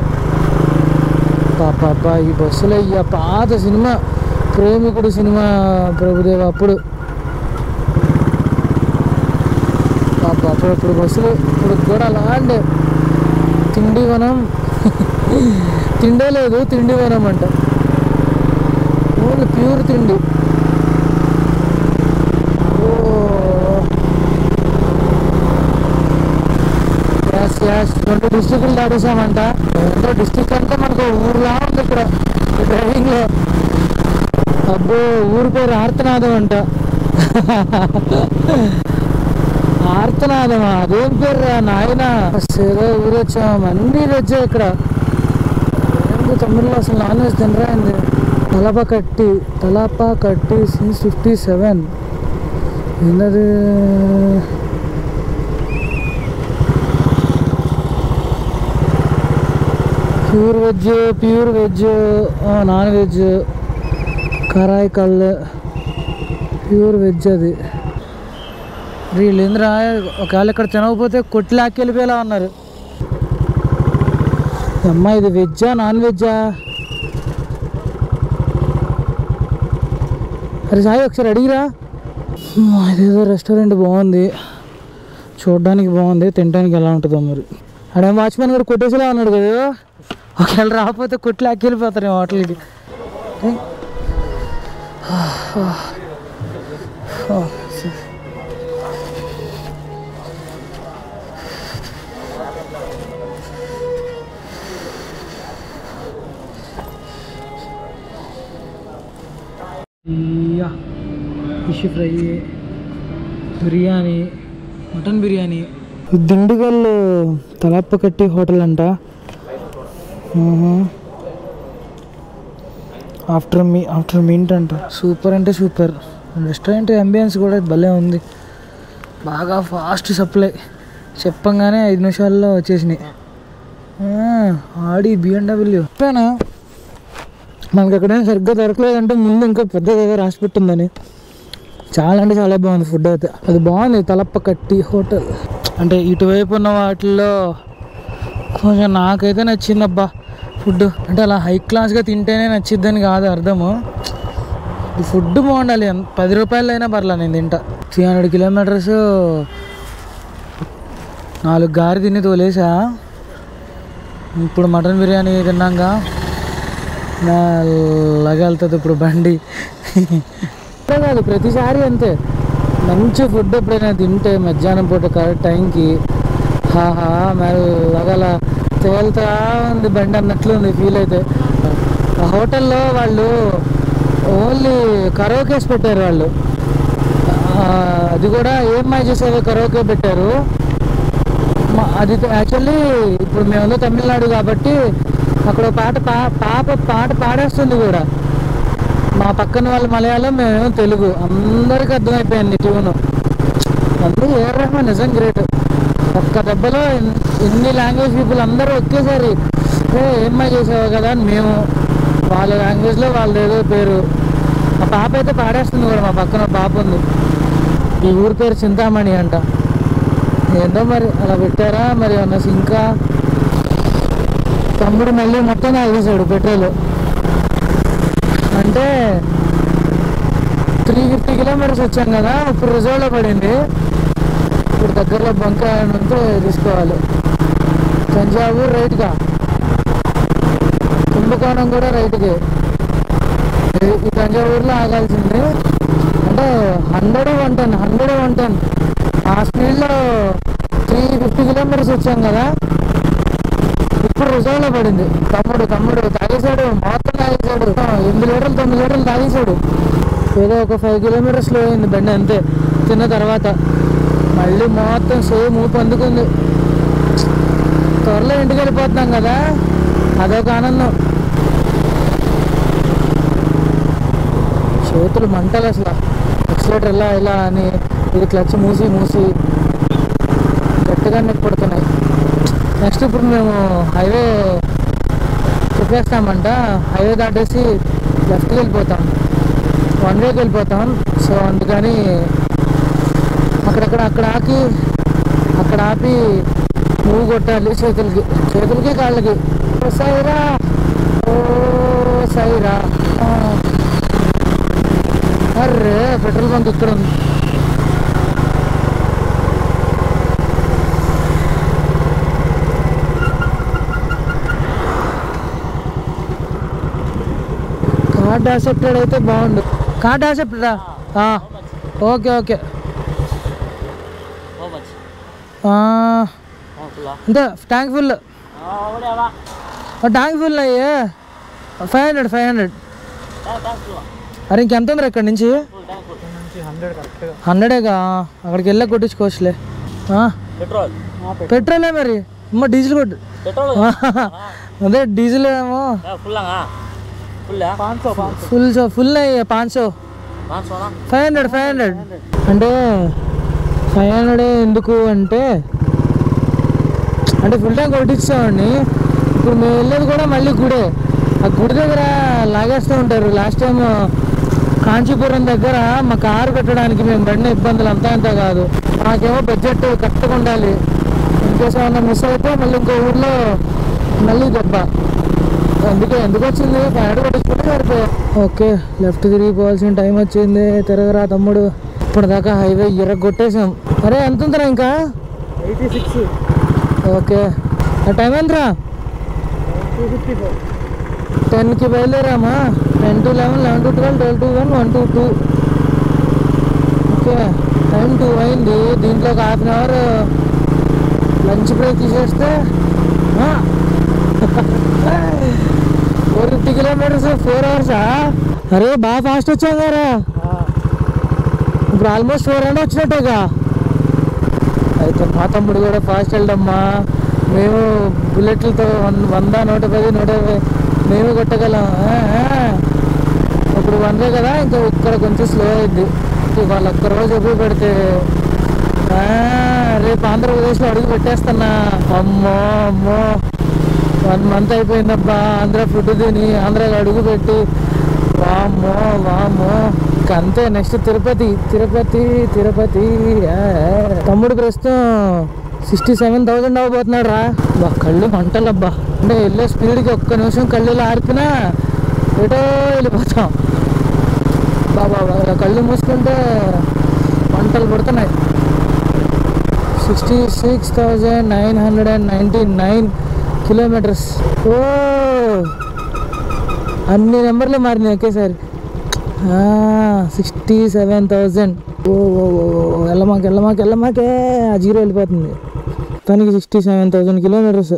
పాపా ఈ బస్సులో ఇక పాత సినిమా ప్రేమికుడు సినిమా ప్రభుదేవ అప్పుడు పాప అప్పుడు ఇప్పుడు బస్సులు ఇప్పుడు కూడా అలాంటి తిండి వనం తిండే లేదు తిండి వనం అంట ఓన్లీ ప్యూర్ తిండి ఓ యాస్ యాస్ రెండు డిస్టిక్లు దాటేసామంట ఎంతో డిస్టిక్ అంటే మనకు ఊరులా ఉంది ఇక్కడ డ్రైవింగ్ లో అబ్బో ఊరి పేరు ఆర్తనాదం అంట ఆర్తనాదమా అదేం పేరు రా నాయన ఏదో ఊరు వచ్చాం అన్ని వచ్చాయి ఇక్కడ ఏంది తమిళ్లో అసలు నాన్ వెజ్ తినరా ఏంది తలప Thalappakatti Thalappakatti since fifty seven ఏంటది pure veg pure veg non veg కరాయి కళ్ళు ప్యూర్ వెజ్ అది వీళ్ళు ఏంద్రా ఒకవేళ ఇక్కడ తినకపోతే కొట్టి లాక్కెళ్ళిపోయేలా ఉన్నారు అమ్మా ఇది వెజ్జా నాన్ వెజ్జా అరే సాయి ఒకసారి అడిగిరా అమ్మా, ఇదేదో రెస్టారెంట్ బాగుంది చూడడానికి బాగుంది తినడానికి ఎలా ఉంటుందో మరి అడే వాచ్మెన్ కూడా కొట్టేసేలా ఉన్నాడు కదా ఒకవేళ రాకపోతే కొట్టి లాక్కెళ్ళిపోతారు హోటల్కి ఏ? ఓ, సరే. Yeah fish fry biryani mutton biryani Dindigul Thalappakatti hotel అంట ఆఫ్టర్ మీ ఆఫ్టర్ మీంట్ అంట సూపర్ అంటే సూపర్ రెస్టారెంట్ అంబియన్స్ కూడా భలే ఉంది బాగా ఫాస్ట్ సప్లై చెప్పంగానే ఐదు నిమిషాల్లో వచ్చేసినాయి ఆ, ఆడి బిఎండబ్ల్యూ చెప్పానా మనకి ఎక్కడైనా సరిగ్గా దొరకలేదంటే ముందు ఇంకా పెద్దది ఏదో రాసి పెట్టిందని చాలా అంటే చాలా బాగుంది ఫుడ్ అయితే అది బాగుంది తలప్ప కట్టి హోటల్ అంటే ఇటువైపు ఉన్న వాటిల్లో కొంచెం నాకైతే నచ్చిందబ్బా ఫుడ్ అంటే అలా హై క్లాస్గా తింటేనే నచ్చిద్దని కాదు అర్థము ఈ ఫుడ్ బాగుండాలి ఎంత- పది రూపాయలు అయినా పర్లా నేను తింటా త్రీ హండ్రెడ్ కిలోమీటర్స్ నాలుగు గారి తిని తోలేసా ఇప్పుడు మటన్ బిర్యానీ తిన్నాక మెల్లగా వెళ్తుంది ఇప్పుడు బండి అంతే కాదు ప్రతిసారి అంతే మంచి ఫుడ్ ఎప్పుడైనా తింటే మధ్యాహ్నం పూట కరెక్ట్ టైంకి హాహా మెల్లగా అలా తేలుతా ఉంది బండి అన్నట్లు ఉంది ఫీల్ అయితే ఆ హోటల్లో వాళ్ళు ఓన్లీ కరోకేస్ పెట్టారు వాళ్ళు ఆ, అది కూడా ఏం మాయ చేసేదో కరోకే పెట్టారు మా- అది యాక్చువల్లీ ఇప్పుడు మేము తమిళనాడు కాబట్టి అక్కడ ఒక పాట పా పాప పాట పాడేస్తుంది కూడా మా పక్కన వాళ్ళు మలయాళం మేము తెలుగు అందరికి అర్థమైపోయింది ట్యూన్ అందుకు ఏ రహమాన్ నిజం గ్రేట్ ఒక్క దెబ్బలో ఇన్- ఇన్ని లాంగ్వేజ్ పీపుల్ అందరూ ఒకేసారి ఏ ఏమ్మా చేసావు కదా అని మేము వాళ్ళ లాంగ్వేజ్లో వాళ్ళది ఏదో పేరు మా పాప అయితే పాడేస్తుంది కూడా మా పక్కన ఒక పాప ఉంది ఈ ఊరి పేరు చింతామణి అంట ఏందో మరి అలా పెట్టారా మరి ఏమన్నా ఇంకా తమ్ముడు మళ్ళీ మొత్తం తాగేశాడు పెట్రోల్ అంటే త్రీ ఫిఫ్టీ కిలోమీటర్స్ వచ్చాం కదా ఇప్పుడు రిజర్వ్లో పడింది ఇప్పుడు దగ్గరలో బంక ఉంటే తీసుకోవాలి తంజావూరు రైట్గా కుంభకోణం కూడా రైట్కి ఈ- ఈ తంజావూరులో ఆగాల్సింది అంటే hundred one ten hundred one ten ఆ స్పీడ్లో త్రీ ఫిఫ్టీ కిలోమీటర్స్ వచ్చాం కదా ఇప్పుడు రిజర్వ్లో పడింది తమ్ముడు తమ్ముడు తాగేశాడు మొత్తం తాగేశాడు ఎనిమిది లీటర్లు తొమ్మిది లీటర్లు తాగేశాడు ఏదో ఒక ఫైవ్ కిలోమీటర్స్లో అయింది బండి అంతే తిన్న తర్వాత మళ్ళీ మొత్తం సేమ్ ఊపు అందుకుంది త్వరలో ఇంటికి వెళ్ళిపోతున్నాం కదా అదొక ఆనందం చేతులు మంటలు అసలు ఎక్సలేటర్ ఇలా ఇలా అని ఇది క్లచ్ మూసి మూసి గట్టిగా నొప్పి పడుతున్నాయి నెక్స్ట్ ఇప్పుడు మేము హైవే తిప్పేస్తామంట హైవే దాటేసి లెఫ్ట్కి వెళ్ళిపోతాం వన్ వేకి వెళ్ళిపోతాం సో అందుకని అక్కడక్కడ అక్కడ ఆకి అక్కడ ఆపి మూవ్ కొట్టాలి చేతులకి చేతులకి కాళ్ళకి ఓ సైరా ఓ సైరా ఆ. అర్రే పెట్రోల్ బంక్ ఇక్కడ ఉంది కార్డ్ యాక్సెప్టెడ్ అయితే బాగుండు కార్డ్ యాక్సెప్టెడా ఓకే ఓకే How much? ఆ, Oh, full ah. అంతే tank full Oh, whatever. Tank full అయ్యే five hundred five hundred Tank, tank full. ah. అరే ఇంకెంత ఉందిరా ఇక్కడ నుంచి Full tank full. నుంచి హండ్రెడ్ కరెక్ట్గా హండ్రెడేగా అక్కడికి వెళ్ళా కొట్టించుకోవచ్చులే ఆ, Petrol. పెట్రోలే మరి అమ్మ డీజిల్ కొట్టు Petrol. అదే డీజిల్ ఏమో Ah, full ah. Full ah. పాంచో పాంచో ఫుల్ సో ఫుల్ అయ్యే పాంచ్ సో One so na. Five hundred five hundred అంటే ఫైవ్ హండ్రెడ్ ఎందుకు అంటే అంటే ఫుల్ ట్యాంక్ కొట్టించామండి ఇప్పుడు మేము వెళ్ళేది కూడా మళ్ళీ గుడే ఆ గుడి దగ్గర లాగేస్తూ ఉంటారు లాస్ట్ టైం కాంచీపురం దగ్గర మా కారు పెట్టడానికి మేము పడిన ఇబ్బందులు అంతా ఇంత కాదు మాకేమో బడ్జెట్ కరెక్ట్గా ఉండాలి ఇంకేస్ ఏమన్నా మిస్ అయితే మళ్ళీ ఇంకో ఊర్లో మళ్ళీ దెబ్బ అందుకే ఎందుకు వచ్చింది ప్యాడ్ కొట్టించుకుంటే సరిపోయా ఓకే లెఫ్ట్ తిరిగిపోవాల్సిన టైం వచ్చింది తిరగరా తమ్ముడు ఇప్పుడు దాకా హైవే ఇరగొట్టేసాం అరే ఎంత ఉందిరా ఇంకా ఎయిటీ సిక్స్ ఓకే ఆ టైం ఎంతరా టూ ఫిఫ్టీ ఫోర్ టెన్కి బయలుదేరామా ten to eleven eleven to twelve twelve to one one to two okay time two అయింది దీంట్లో ఒక half an hour lunch break తీసేస్తే ఫోర్ ఫిఫ్టీ కిలోమీటర్స్ ఫోర్ అవర్సా అరే బాగా ఫాస్ట్ వచ్చావు కదా ఇప్పుడు ఆల్మోస్ట్ ఫోర్ హండ్రెడ్ వచ్చినట్టేగా అయితే మా తమ్ముడు కూడా ఫాస్ట్ వెళ్దమ్మా మేము బుల్లెట్లతో వన్ వంద నూట పది నూట యాభై మేము కొట్టగలం ఆ, ఆ. ఇప్పుడు వందే కదా ఇంకా ఇక్కడ కొంచెం స్లో అయింది వాళ్ళు ఒక్కరోజు ఎప్పుడు పెడితే ఆ, రేపు ఆంధ్రప్రదేశ్లో అడుగు పెట్టేస్తున్నా అమ్మో అమ్మో వన్ మంత్ అయిపోయిందబ్బా ఆంధ్ర ఫుడ్ తిని ఆంధ్రాలో అడుగు పెట్టి వామ్మో వామ్మో ఇంక అంతే నెక్స్ట్ తిరుపతి తిరుపతి తిరుపతి ఆ, ఆ. తమ్ముడు ప్రస్తుతం సిక్స్టీ సెవెన్ థౌసండ్ అవ్వబోతున్నాడు రా బా కళ్ళు మంటలబ్బా అంటే వెళ్ళే స్పీడ్కి ఒక్క నిమిషం కళ్ళు ఇలా ఆర్పినా ఏటో వెళ్ళిపోతాం బాబా ఇలా కళ్ళు మూసుకుంటే మంటలు పడుతున్నాయి sixty six thousand nine hundred and ninety nine kilometres ఓ అన్ని నెంబర్లు మారినాయి ఒకేసారి సిక్స్టీ సెవెన్ థౌజండ్ ఓ ఓ ఓ ఓ, వెళ్ళమాక వెళ్ళమాక వెళ్ళమాకే ఆ జీరో వెళ్ళిపోతుంది తనకి sixty seven thousand kilometres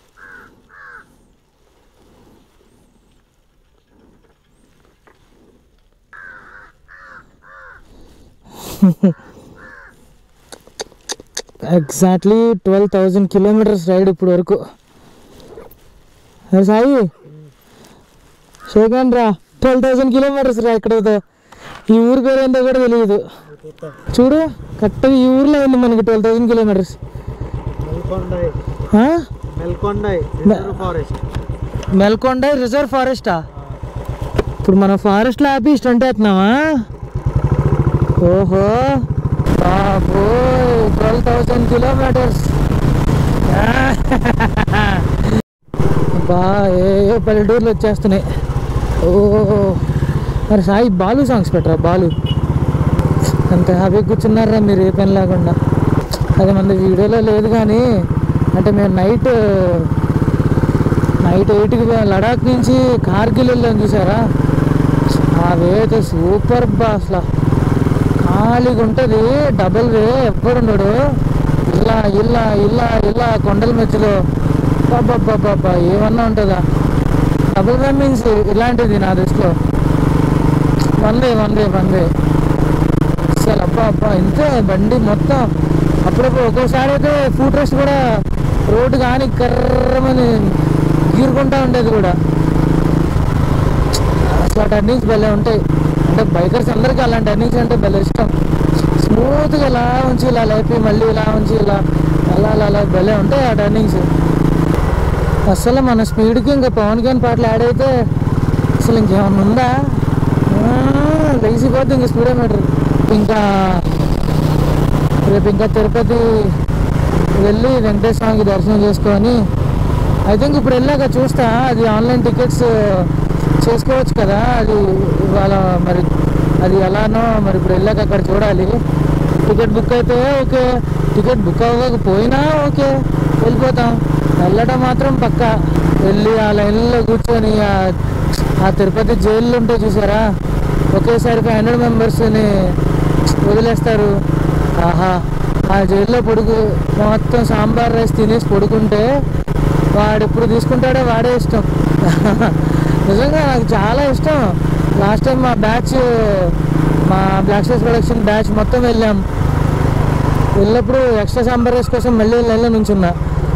exactly twelve thousand kilometres ride ఇప్పుడు వరకు అరే సాయి షేకండ్ రా ట్వెల్వ్ థౌజండ్ కిలోమీటర్స్ రా ఇక్కడతో ఈ ఊరి పేరు ఏంటో కూడా తెలియదు చూడు కరెక్ట్గా ఈ ఊర్లో ఉంది మనకి twelve thousand kilometres Melkondai Melkondai reserve forest Melkonda reserve ఫారెస్టా ఇప్పుడు మనం ఫారెస్ట్లో ఆపి స్టంట్ వేస్తున్నావా ఓహో బాబో ట్వెల్వ్ థౌజండ్ కిలోమీటర్స్ బా ఏ ఏ పల్లెటూర్లు వచ్చేస్తున్నాయి ఓ మరి సాయి బాలు సాంగ్స్ పెట్టరా బాలు అంత హ్యాపీగా కూర్చున్నారా మీరు ఏ పని లేకుండా అది మన వీడియోలో లేదు కానీ అంటే మేము నైట్ నైట్ ఎయిట్కి లడాక్ నుంచి కార్గిల్ వెళ్ళాం చూసారా ఆ వే అయితే సూపర్ బా అసలు ఖాళీగా ఉంటుంది డబుల్ వే ఎప్పుడున్నాడు ఇలా ఇలా ఇలా ఇలా కొండల మధ్యలో బాబా ఏమన్నా ఉంటుందా డబుల్ వే మీన్స్ ఇలాంటిది నా దృష్టిలో one way one way one way అసలు అబ్బా అబ్బా ఇంతే బండి మొత్తం అప్పుడప్పుడు ఒక్కోసారి అయితే ఫుడ్ రెస్ట్ కూడా రోడ్డు కానీ కర్రమని గీరుకుంటా ఉండేది కూడా అసలు టర్నింగ్స్ భలే ఉంటాయి అంటే బైకర్స్ అందరికీ అలాంటి టర్నింగ్స్ అంటే భలే ఇష్టం స్మూత్గా ఇలా ఉంచి ఇలా లేపి మళ్ళీ ఇలా ఉంచి ఇలా అలా అలా అలా భలే ఉంటాయి ఆ టర్నింగ్స్ అసలు మన స్పీడ్కి ఇంకా పవన్ కళ్యాణ్ పాటలు యాడ్ అయితే అసలు ఇంకేమన్నా ఉందా లేచిపోద్ది ఇంకా స్పీడోమీటర్ ఇంకా రేపు ఇంకా తిరుపతి వెళ్ళి వెంకటేశ్వర స్వామికి దర్శనం చేసుకొని ఐ థింక్ ఇప్పుడు వెళ్ళాక చూస్తా అది ఆన్లైన్ టికెట్స్ చేసుకోవచ్చు కదా అది ఇవాళ మరి అది ఎలానో మరి ఇప్పుడు వెళ్ళాక అక్కడ చూడాలి టికెట్ బుక్ అయితే ఓకే టికెట్ బుక్ అవ్వకపోయినా ఓకే వెళ్ళిపోతాం వెళ్ళడం మాత్రం పక్క వెళ్ళి ఆ లైన్లో కూర్చొని ఆ- ఆ తిరుపతి జైళ్ళు ఉంటాయి చూసారా ఒకేసారి ఫైవ్ హండ్రెడ్ మెంబర్స్ని వదిలేస్తారు ఆహా ఆ జైల్లో పొడుగు మొత్తం సాంబార్ రైస్ తినేసి పడుకుంటే వాడు ఎప్పుడు తీసుకుంటాడో వాడే ఇష్టం నిజంగా నాకు చాలా ఇష్టం లాస్ట్ టైం మా బ్యాచ్ మా బ్లాక్ స్టేస్ ప్రొడక్షన్ బ్యాచ్ మొత్తం వెళ్ళాం వెళ్ళినప్పుడు ఎక్స్ట్రా సాంబార్ రైస్ కోసం మళ్ళీ లైన్లో నుంచున్నా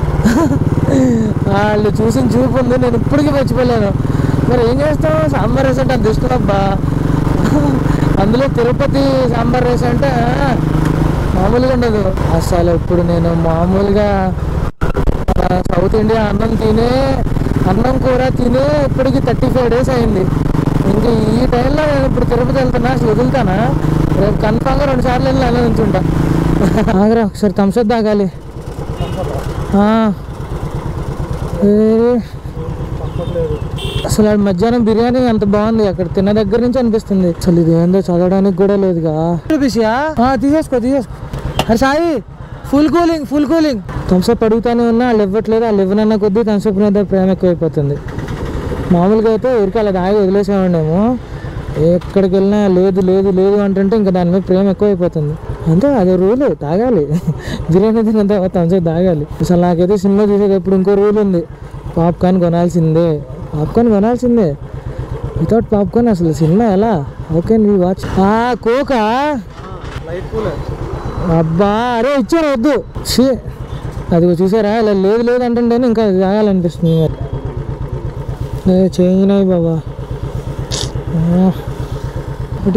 వాళ్ళు చూసిన చూపు ఉంది నేను ఇప్పటికీ మర్చిపోలేను మరి ఏం చేస్తాం సాంబార్ రైస్ అంటే అంత ఇష్టం అబ్బా అందులో తిరుపతి సాంబార్ రైస్ అంటే ఆ, మామూలుగా ఉండదు అసలు ఇప్పుడు నేను మామూలుగా ఆ, సౌత్ ఇండియా అన్నం తినే అన్నం కూర తిని ఇప్పటికి థర్టీ ఫైవ్ డేస్ అయింది ఇంకా ఈ టైంలో నేను ఇప్పుడు తిరుపతి వెళ్తున్నా అసలు వదులుతానా రేపు కన్ఫామ్గా రెండు సార్లు వెళ్ళి అలా ఉంచుంటా ఆగరా ఒకసారి థమ్స్అప్ తాగాలి ఆ. ఏ, తప్పట్లేదు అసలు ఆడ మధ్యాహ్నం బిర్యానీ అంత బాగుంది అక్కడ తిన్న దగ్గర నుంచి అనిపిస్తుంది అసలు ఇది ఏందో చదవడానికి కూడా లేదుగా చూపిసియా తీసేసుకో తీసేసుకో అరే Sai full cooling full cooling Thums Up అడుగుతానే ఉన్నా వాళ్ళు ఇవ్వట్లేదు వాళ్ళు ఇవ్వనన్న కొద్దీ థమ్స్అప్ మీద ప్రేమ ఎక్కువైపోతుంది మామూలుగా అయితే ఊరికి అలా దాగి వదిలేసేవాడేమో ఎక్కడికి వెళ్ళినా లేదు లేదు లేదు అంటుంటే ఇంకా దాని మీద ప్రేమ ఎక్కువైపోతుంది అంతే అదే రూల్ తాగాలి బిర్యానీ తిన్న తర్వాత థమ్స్అప్ తాగాలి అసలు నాకైతే సినిమా చూసేటప్పుడు ఇంకో రూల్ ఉంది పాప్కార్న్ కొనాల్సిందే పాప్కార్న్ కొనాల్సిందే వితౌట్ పాప్కార్న్ అసలు సినిమా ఎలా ఓకే నీ వాచ్ ఆ కోకా లైట్ కూలర్ అబ్బా అరే ఇచ్చారు వద్దు షీ అది చూసారా ఇలా లేదు లేదు అంటుంటేనే ఇంకా అది తాగాలనిపిస్తుంది మరి ఏ, చేంజ్ నాయి బాబా ఆ, ఒకటి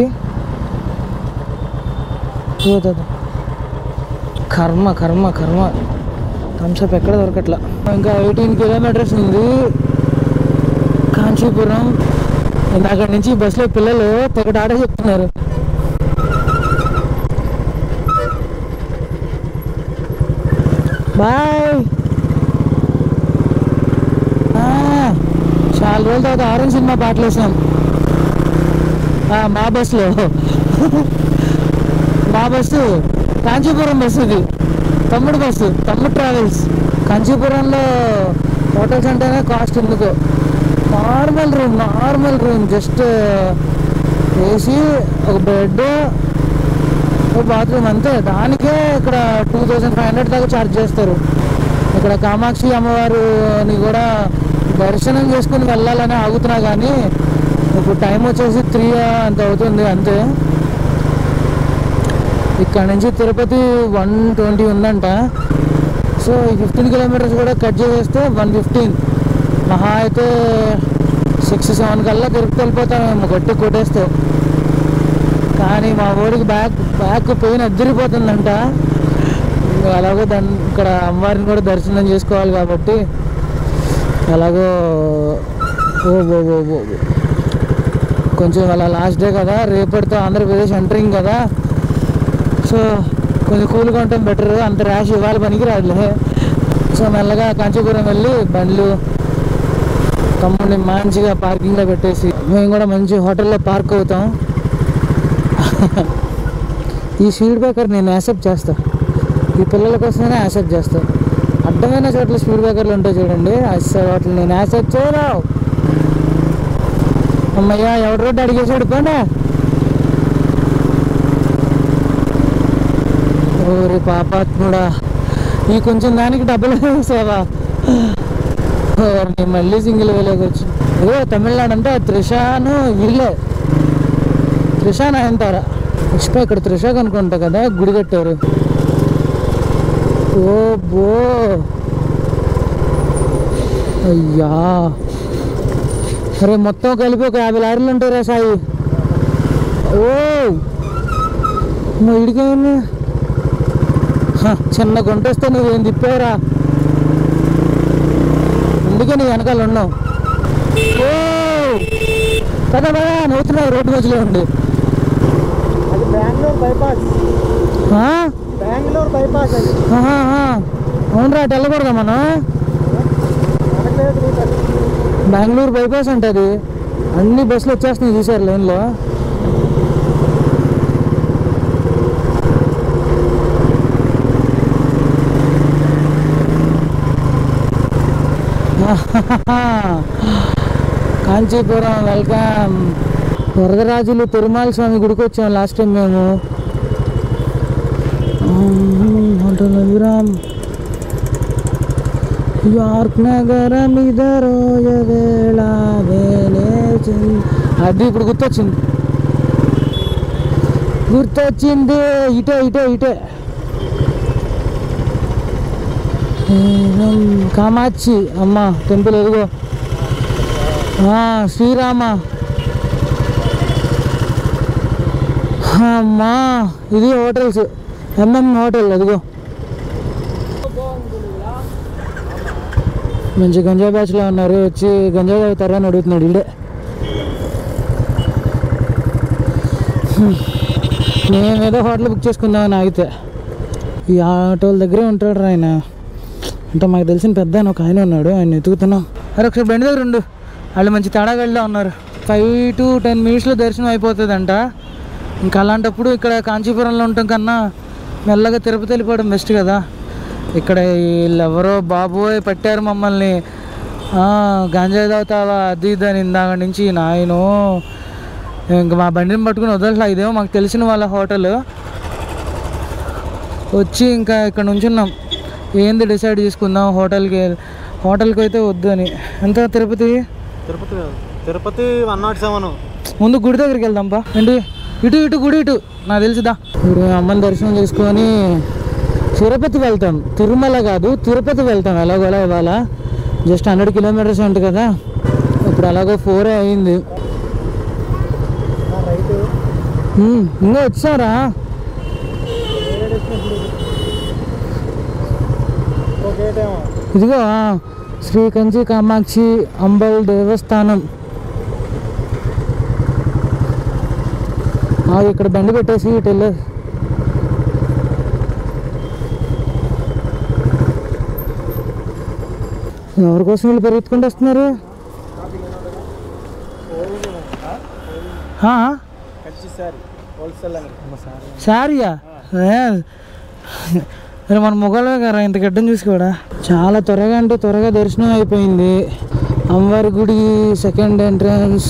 ఇదిగో తాత. కర్మ కర్మ కర్మ థమ్స్అప్ ఎక్కడ దొరకట్లా ఇంకా ఎయిటీన్ కిలోమీటర్స్ ఉంది కాంచీపురం ఇంకా అక్కడి నుంచి బస్సులో పిల్లలు తెగట ఆట చెప్తున్నారు బాయ్ ఆ, చాలా రోజుల తర్వాత ఆరెంజ్ సినిమా పాటలు వేసాం ఆ, మా బస్సులో మా బస్సు కాంచీపురం బస్సు ఇది తమ్ముడు బస్సు తమ్ముడు ట్రావెల్స్ కాంచీపురంలో హోటల్స్ అంటేనే కాస్ట్ ఎందుకు normal room normal room just AC ఒక బెడ్ ఒక బాత్రూమ్ అంతే దానికే ఇక్కడ టూ థౌజండ్ ఫైవ్ హండ్రెడ్ దాకా ఛార్జ్ చేస్తారు ఇక్కడ కామాక్షి అమ్మవారిని కూడా దర్శనం చేసుకుని వెళ్ళాలని ఆగుతున్నా కానీ ఇప్పుడు టైం వచ్చేసి త్రీ అంత అవుతుంది అంతే ఇక్కడ నుంచి తిరుపతి వన్ ట్వంటీ ఉందంట సో ఈ ఫిఫ్టీన్ కిలోమీటర్స్ కూడా కట్ చేసేస్తే వన్ ఫిఫ్టీన్ మహా అయితే సిక్స్ సెవెన్ కల్లా తిరుపతి వెళ్ళిపోతామేమో గట్టి కొట్టేస్తే కానీ మా ఊరికి బ్యాక్ బ్యాక్ పెయిన్ అద్దరిపోతుందంట ఇంకా అలాగో దాన్ని ఇక్కడ అమ్మవారిని కూడా దర్శనం చేసుకోవాలి కాబట్టి అలాగో ఓ ఓ ఓ ఓ ఓ. కొంచెం అలా లాస్ట్ డే కదా రేపటితో ఆంధ్రప్రదేశ్ ఎంటరింగ్ కదా సో కొంచెం కూల్గా ఉండటం బెటర్ అంత ర్యాష్ ఇవ్వాలి పనికి రాదులే సో మెల్లగా కాంచీపురం వెళ్ళి బండ్లు తమ్ముడిని మంచిగా పార్కింగ్లో పెట్టేసి మేము కూడా మంచి హోటల్లో పార్క్ అవుతాం ఈ స్పీడ్ బ్రేకర్ నేను యాక్సెప్ట్ చేస్తా ఈ పిల్లల కోసమైనా యాక్సెప్ట్ చేస్తా అడ్డమైన చోట్ల స్పీడ్ బ్రేకర్లు ఉంటాయి చూడండి అసలు వాటిని నేను యాక్సెప్ట్ చేయను అమ్మయ్యా ఎవడు రోడ్డు అడిగేసాడు పోండా ఓరి పాపాత్ముడా ఈ కొంచెం దానికి డబ్బులు వేసావా ఓర్ని మళ్ళీ సింగిల్ వేలోకి వచ్చి ఏదో తమిళనాడు అంటే త్రిషాను వీళ్ళే త్రిష నయనతార పుష్ప ఇక్కడ త్రిష కనుకుంటా కదా గుడి కట్టారు ఓ బో అయ్యా అరే మొత్తం కలిపి ఒక యాభై లారీలు ఉంటారా సాయి ఓ మా ఇడికేమైంది హ, చిన్న గుంట వస్తే నువ్వేం తిప్పావురా అందుకే నీ వెనకాల ఉన్నావు ఓ పద పద నవ్వుతున్నావు రోడ్డు మధ్యలో ఉండి అది బెంగళూరు బైపాస్ ఆ? బెంగళూరు బైపాస్ అది ఆహా, ఆహా. అవునరా అటు వెళ్ళకూడదా మనం అనట్లేదు నీకు అది. బెంగళూరు బైపాస్ అంటే అది అన్ని బస్సులు వచ్చేస్తున్నాయి చూసారు లైన్లో కాంచీపురం వెల్కమ్ వరదరాజులు తిరుమల స్వామి గుడికి వచ్చాం లాస్ట్ టైం మేము హోటల్ అభిరామ్ యార్క్ నగరం ఇదరోయ వేళ వేలేచింది అది ఇప్పుడు గుర్తొచ్చింది గుర్తొచ్చింది ఇటే ఇటే ఇటే ఏం కామాక్షి అమ్మ టెంపుల్ ఎదుగో ఆ, శ్రీరామ అమ్మా ఇది హోటల్స్ ఎంఎం హోటల్ అదిగో మంచి గంజా బ్యాచ్లో ఉన్నారు వచ్చి గంజా తాగుతారా అని అడుగుతున్నాడు ఇడే నేనేదో హోటల్ బుక్ చేసుకుందామని ఆగితే ఈ ఆటోల దగ్గరే ఉంటాడు రా ఆయన అంటే మాకు తెలిసిన పెద్ద ఆయన ఒక ఆయన ఉన్నాడు ఆయన ఎతుకుతున్నాం అరే ఒకసారి బండి దగ్గర ఉండు వాళ్ళు మంచి తడాగడిలో ఉన్నారు ఫైవ్ టు టెన్ మినిట్స్లో దర్శనం అయిపోతుందంట ఇంకా అలాంటప్పుడు ఇక్కడ కాంచీపురంలో ఉండటం కన్నా మెల్లగా తిరుపతి వెళ్ళిపోవడం బెస్ట్ కదా ఇక్కడ వీళ్ళెవరో బాబోయ్ పట్టారు మమ్మల్ని ఆ, గంజాయి తాగుతావా అది ఇది అని ఇందాక నుంచి నాయనో ఇంక మా బండిని పట్టుకుని వదలట్లా ఇదేమో మాకు తెలిసిన వాళ్ళ హోటల్ వచ్చి ఇంకా ఇక్కడ నుంచున్నాం ఏంది డిసైడ్ చేసుకుందాం హోటల్కి హోటల్కి అయితే వద్దు అని ఎంత తిరుపతి తిరుపతి కాదు తిరుపతి వన్ నాట్ సెవెన్ ముందు గుడి దగ్గరికి వెళ్దాంపా ఏంటి ఇటు ఇటు గుడి ఇటు నాకు తెలుసుదా ఇప్పుడు అమ్మని దర్శనం చేసుకొని తిరుపతి వెళ్తాం తిరుమల కాదు తిరుపతి వెళ్తాం ఎలాగోలా ఇవాళ జస్ట్ హండ్రెడ్ కిలోమీటర్స్ ఉంటుంది కదా ఇప్పుడు అలాగో ఫోరే అయింది రైట్ ఉమ్, ఇంకా వచ్చారా గేట్ ఏమో ఇదిగో ఆ, శ్రీ కంచి కామాక్షి అంబల్ దేవస్థానం ఆ, ఇక్కడ బండి పెట్టేసి ఇటు వెళ్ళు ఎవరి కోసం వీళ్ళు పెరుగుతుకుంటూ వస్తున్నారు ఆ? కంచి సారీ హోల్సేల్ అని శారీయా ఏ, మరి మన మొగలే కదా ఇంత గడ్డం చూసి కూడా చాలా త్వరగా అంటే త్వరగా దర్శనం అయిపోయింది అమ్మవారి గుడి సెకండ్ ఎంట్రన్స్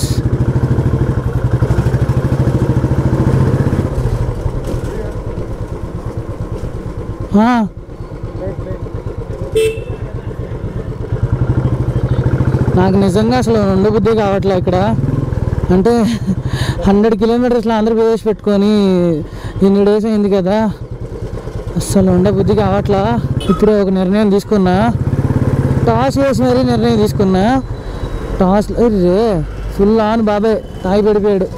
నాకు నిజంగా అసలు ఉండబుద్ధి కావట్లే ఇక్కడ అంటే హండ్రెడ్ కిలోమీటర్స్లో ఆంధ్రప్రదేశ్ పెట్టుకొని ఇన్ని డేస్ అయింది కదా అస్సలు ఉండబుద్ధి కావట్లా ఇప్పుడే ఒక నిర్ణయం తీసుకున్నా టాస్ వేసి మరీ నిర్ణయం తీసుకున్నా టాస్ రే ఫుల్ ఆన్ బాబాయ్ తాగి పడిపోయాడు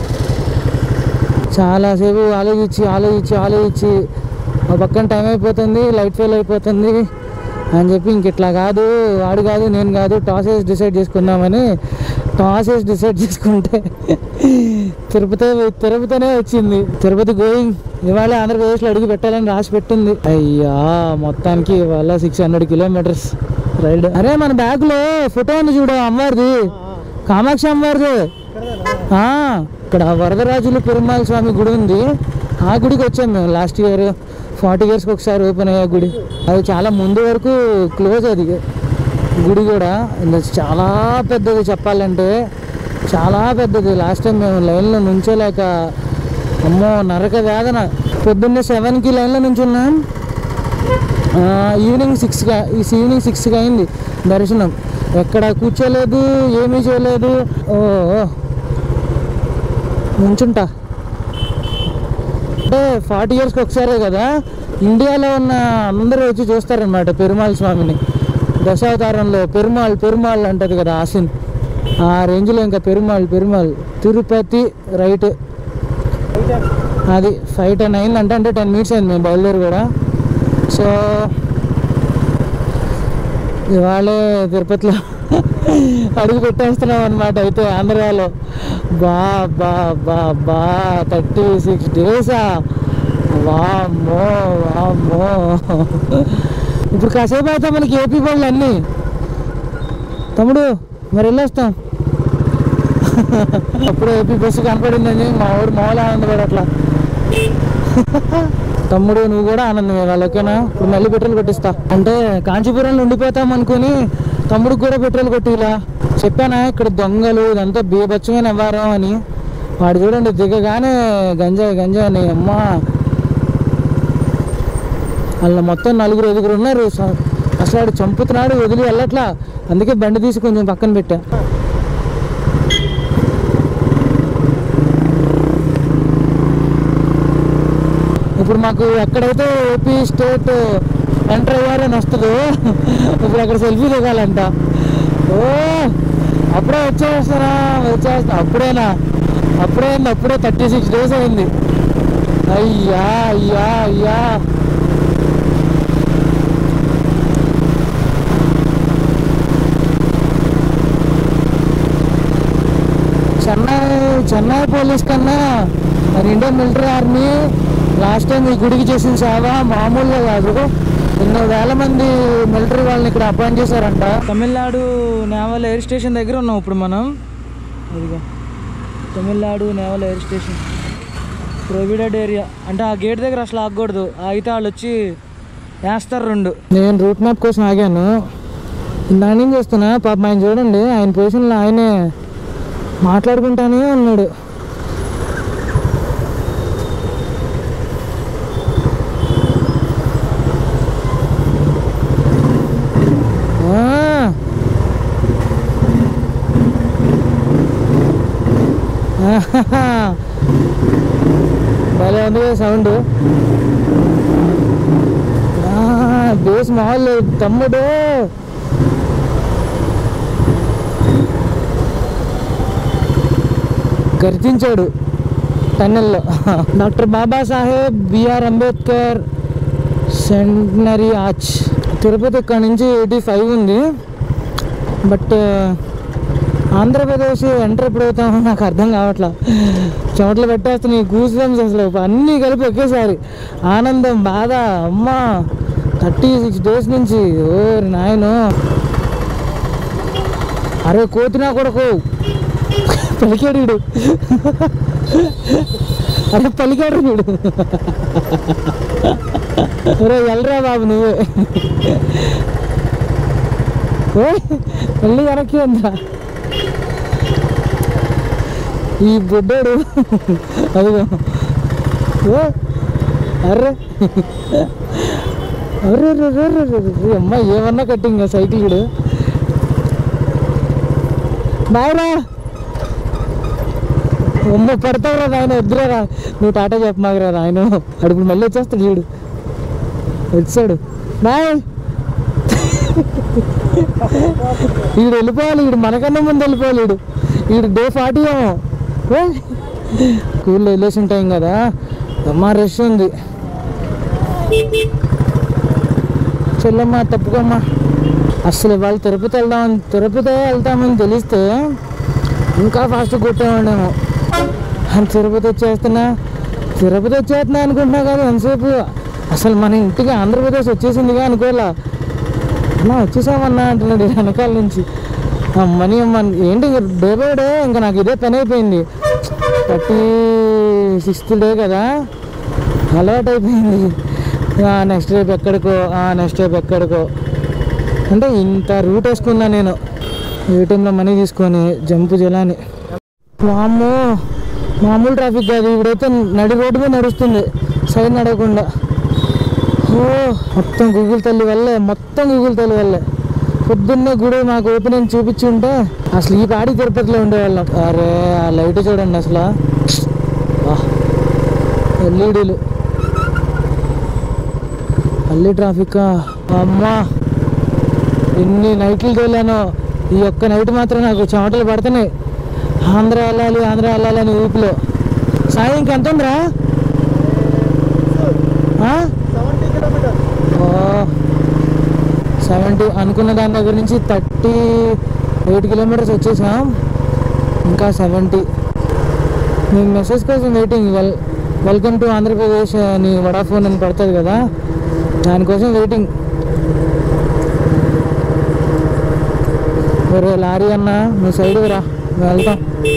చాలాసేపు ఆలోచించి ఆలోచించి ఆలోచించి ఆ పక్కన టైం అయిపోతుంది లైట్ ఫెయిల్ అయిపోతుంది అని చెప్పి ఇంక ఇట్లా కాదు వాడు కాదు నేను కాదు టాస్ వేసి డిసైడ్ చేసుకుందామని టాస్ వేసి డిసైడ్ చేసుకుంటే తిరుపతి తిరుపతినే వచ్చింది తిరుపతి గోయింగ్ ఇవాళ ఆంధ్రప్రదేశ్లో అడుగు పెట్టాలని రాసి పెట్టింది అయ్యా మొత్తానికి ఇవాళ సిక్స్ హండ్రెడ్ కిలోమీటర్స్ రైడ్ అరే మన బ్యాగ్లో ఫోటో ఉంది చూడు అమ్మవారిది కామాక్షి అమ్మవారిది ఆ, ఇక్కడ వరదరాజులు పెరుమాళ స్వామి గుడి ఉంది ఆ గుడికి వచ్చాం మేము లాస్ట్ ఇయర్ ఫార్టీ ఇయర్స్కి ఒకసారి ఓపెన్ అయ్యే గుడి అది చాలా ముందు వరకు క్లోజ్ అది గుడి కూడా ఇది చాలా పెద్దది చెప్పాలంటే చాలా పెద్దది లాస్ట్ టైం మేము లైన్లో నుంచోలేక అమ్మో నరక వేదన పొద్దున్నే సెవెన్కి లైన్లో నుంచున్నాం ఆ, ఈవినింగ్ సిక్స్గా ఈ ఈవినింగ్ సిక్స్కి అయింది దర్శనం ఎక్కడ కూర్చోలేదు ఏమీ చేయలేదు ఓ ఓ. నుంచుంటా అంటే ఫార్టీ ఇయర్స్కి ఒకసారే కదా ఇండియాలో ఉన్న అందరూ వచ్చి చూస్తారనమాట పెరుమాళ్ స్వామిని దశావతారంలో పెరుమాళ్ పెరుమాళ్ అంటది కదా ఆసిన్ ఆ రేంజ్లో ఇంకా పెరుమాళ్ పెరుమాళ్ తిరుపతి రైట్ అది ఫైవ్ టెన్ అయిందంటే అంటే టెన్ మినిట్స్ అయింది మేము బయలుదేరి కూడా సో ఇవాళే తిరుపతిలో అడుగు పెట్టేస్తున్నాం అనమాట అయితే ఆంధ్రాలో బా బా బా బా థర్టీ సిక్స్ డేసా వామ్మో వామ్మో ఇప్పుడు కాసేపు అయితే మనకి ఏపీ పనులు అన్నీ తమ్ముడు మరి వెళ్ళొస్తాం అప్పుడు ఏపీ బస్సు కనపడిందని మా వాడు మామూలు ఆనందపడు అట్లా తమ్ముడు నువ్వు కూడా ఆనందమే వాళ్ళు ఓకేనా ఇప్పుడు మళ్ళీ పెట్రోల్ కొట్టిస్తా అంటే కాంచీపురంలో ఉండిపోతాం అనుకుని తమ్ముడికి కూడా పెట్రోల్ కొట్టిలా చెప్పానా ఇక్కడ దొంగలు ఇదంతా బీభత్సమైన వ్యవహారం అని వాడు చూడండి దిగగానే గంజాయి గంజాయి అని అమ్మా వాళ్ళ మొత్తం నలుగురు ఐదుగురు ఉన్నారు స- అసలు వాడు చంపుతున్నాడు వదిలి వెళ్ళట్లా అందుకే బండి తీసి కొంచెం పక్కన పెట్టా ఇప్పుడు మాకు ఎక్కడైతే ఏపీ స్టేట్ ఎంటర్ అయ్యారని వస్తుందో ఇప్పుడు అక్కడ సెల్ఫీ దిగాలంట ఓ అప్పుడే వచ్చేస్తారా వచ్చేస్తా అప్పుడేనా అప్పుడే అయింది అప్పుడే థర్టీ సిక్స్ డేస్ అయింది అయ్యా అయ్యా అయ్యా చెన్నై పోలీస్ కన్నా మరి Indian military army last time ఈ గుడికి చేసిన సేవ మామూలుగా కాదు ఎన్నో వేల మంది మిలిటరీ వాళ్ళని ఇక్కడ అపాయింట్ చేశారంట తమిళనాడు నేవల్ ఎయిర్ స్టేషన్ దగ్గర ఉన్నాం ఇప్పుడు మనం ఇదిగో Tamil Nadu naval air station provided area అంటే ఆ గేట్ దగ్గర అసలు ఆగకూడదు ఆగితే వాళ్ళు వచ్చి వేస్తారు రెండు నేను రూట్ మ్యాప్ కోసం ఆగాను ఇందాక నుంచి చేస్తున్నా పాప ఆయన చూడండి ఆయన పొజిషన్లో ఆయనే మాట్లాడుకుంటానే ఉన్నాడు ఆ. ఆహాహా. భలే ఉంది కదా సౌండ్ బేస్ మామూలు లేదు. తమ్ముడు గర్జించాడు టన్నెల్లో doctor Babasaheb B R Ambedkar centenary arch Tirupati ఇక్కడ నుంచి ఎయిటీ ఫైవ్ ఉంది బట్ ఆంధ్రప్రదేశ్ ఎంటర్ ఎప్పుడు అవుతామో నాకు అర్థం కావట్లా చెమటలు పెట్టేస్తున్నాయి గూస్ బంప్స్ అసలు అన్నీ కలిపి ఒకేసారి ఆనందం బాధ అమ్మ థర్టీ సిక్స్ డేస్ నుంచి ఓ నాయను అరే కోతినా కొడుకు పలికాడు వీడు అరే పలికాడు వీడు ఒరే వెళ్ళరా బాబు నువ్వే ఓ మళ్ళీ వెనక్కి ఉందా ఈ బుడ్డోడు అదిగో ఓ అర్రే అర్రే రే రే రే రే రే. అమ్మ ఏమన్నా కట్టింగ్ సైకిల్ కూడా బాయ్రా అమ్మ పడతావురా నాయన వద్దురా నువ్వు టాటా చెప్పమాగరా నాయన అడుగు మళ్ళీ వచ్చేస్తాడు చూడు వచ్చాడు బాయ్ వీడు వెళ్ళిపోవాలి వీడు మనకన్నా ముందు వెళ్ళిపోవాలి వీడు వీడు డే ఫార్టీ ఏమో ఏ? స్కూల్లో వెళ్ళేసి ఉంటాం కదా అమ్మ రష్ ఉంది చెల్లమ్మ తప్పుకోమ్మా అసలు వాళ్ళు తిరుపతి వెళ్దాం తిరుపతి వెళ్తామని తెలిస్తే ఇంకా ఫాస్ట్ కొట్టేవాడేమో అని తిరుపతి వచ్చేస్తున్నా తిరుపతి వచ్చేస్తున్నా అనుకుంటున్నా కానీ ఎంతసేపు అసలు మన ఇంటికి ఆంధ్రప్రదేశ్ వచ్చేసిందిగా అనుకోలే అన్నా వచ్చేసామన్నా అంటున్నాడు ఈ వెనకాల నుంచి అమ్మని అమ్మ ఏంటి డే బై డే ఇంకా నాకు ఇదే పని అయిపోయింది థర్టీ సిక్స్త్ డే కదా అలవాటు అయిపోయింది నెక్స్ట్ రేపు ఎక్కడికో నెక్స్ట్ రేపు ఎక్కడికో అంటే ఇంత రూట్ వేసుకున్నా నేను ఏటీఎంలో మనీ తీసుకొని జంపు జలాని వామ్మో మామూలు ట్రాఫిక్ కాదు ఇప్పుడైతే నడి రోడ్డు మీద నడుస్తుంది సైడ్ నడవకుండా ఓ మొత్తం గూగుల్ తల్లి వల్లే మొత్తం గూగుల్ తల్లి వల్లే పొద్దున్నే గుడి మాకు ఓపెనింగ్ చూపించి ఉంటే అసలు ఈ పాడి తిరుపతిలో ఉండేవాళ్ళం అరే ఆ లైట్ చూడండి అసలు ఎల్ఈడీలు మళ్ళీ ట్రాఫిక్ అమ్మా ఎన్ని నైట్లు తోలానో ఈ ఒక్క నైట్ మాత్రం నాకు చెమటలు పడుతున్నాయి ఆంధ్ర వెళ్ళాలి ఆంధ్ర వెళ్ళాలి అని ఊపిలో సాయం ఇంకెంత ఉందిరా ఆ? సెవెంటీ కిలోమీటర్ ఓ సెవెంటీ అనుకున్న దాని దగ్గర నుంచి థర్టీ ఎయిట్ కిలోమీటర్స్ వచ్చేసాం ఇంకా సెవెంటీ మీకు మెసేజ్ కోసం waiting well welcome to Andhra Pradesh అని వడాఫోన్ అని పడుతుంది కదా దానికోసం వెయిటింగ్ ఒరే లారీ అన్న నువ్వు సైడ్ రా వెళ్తాం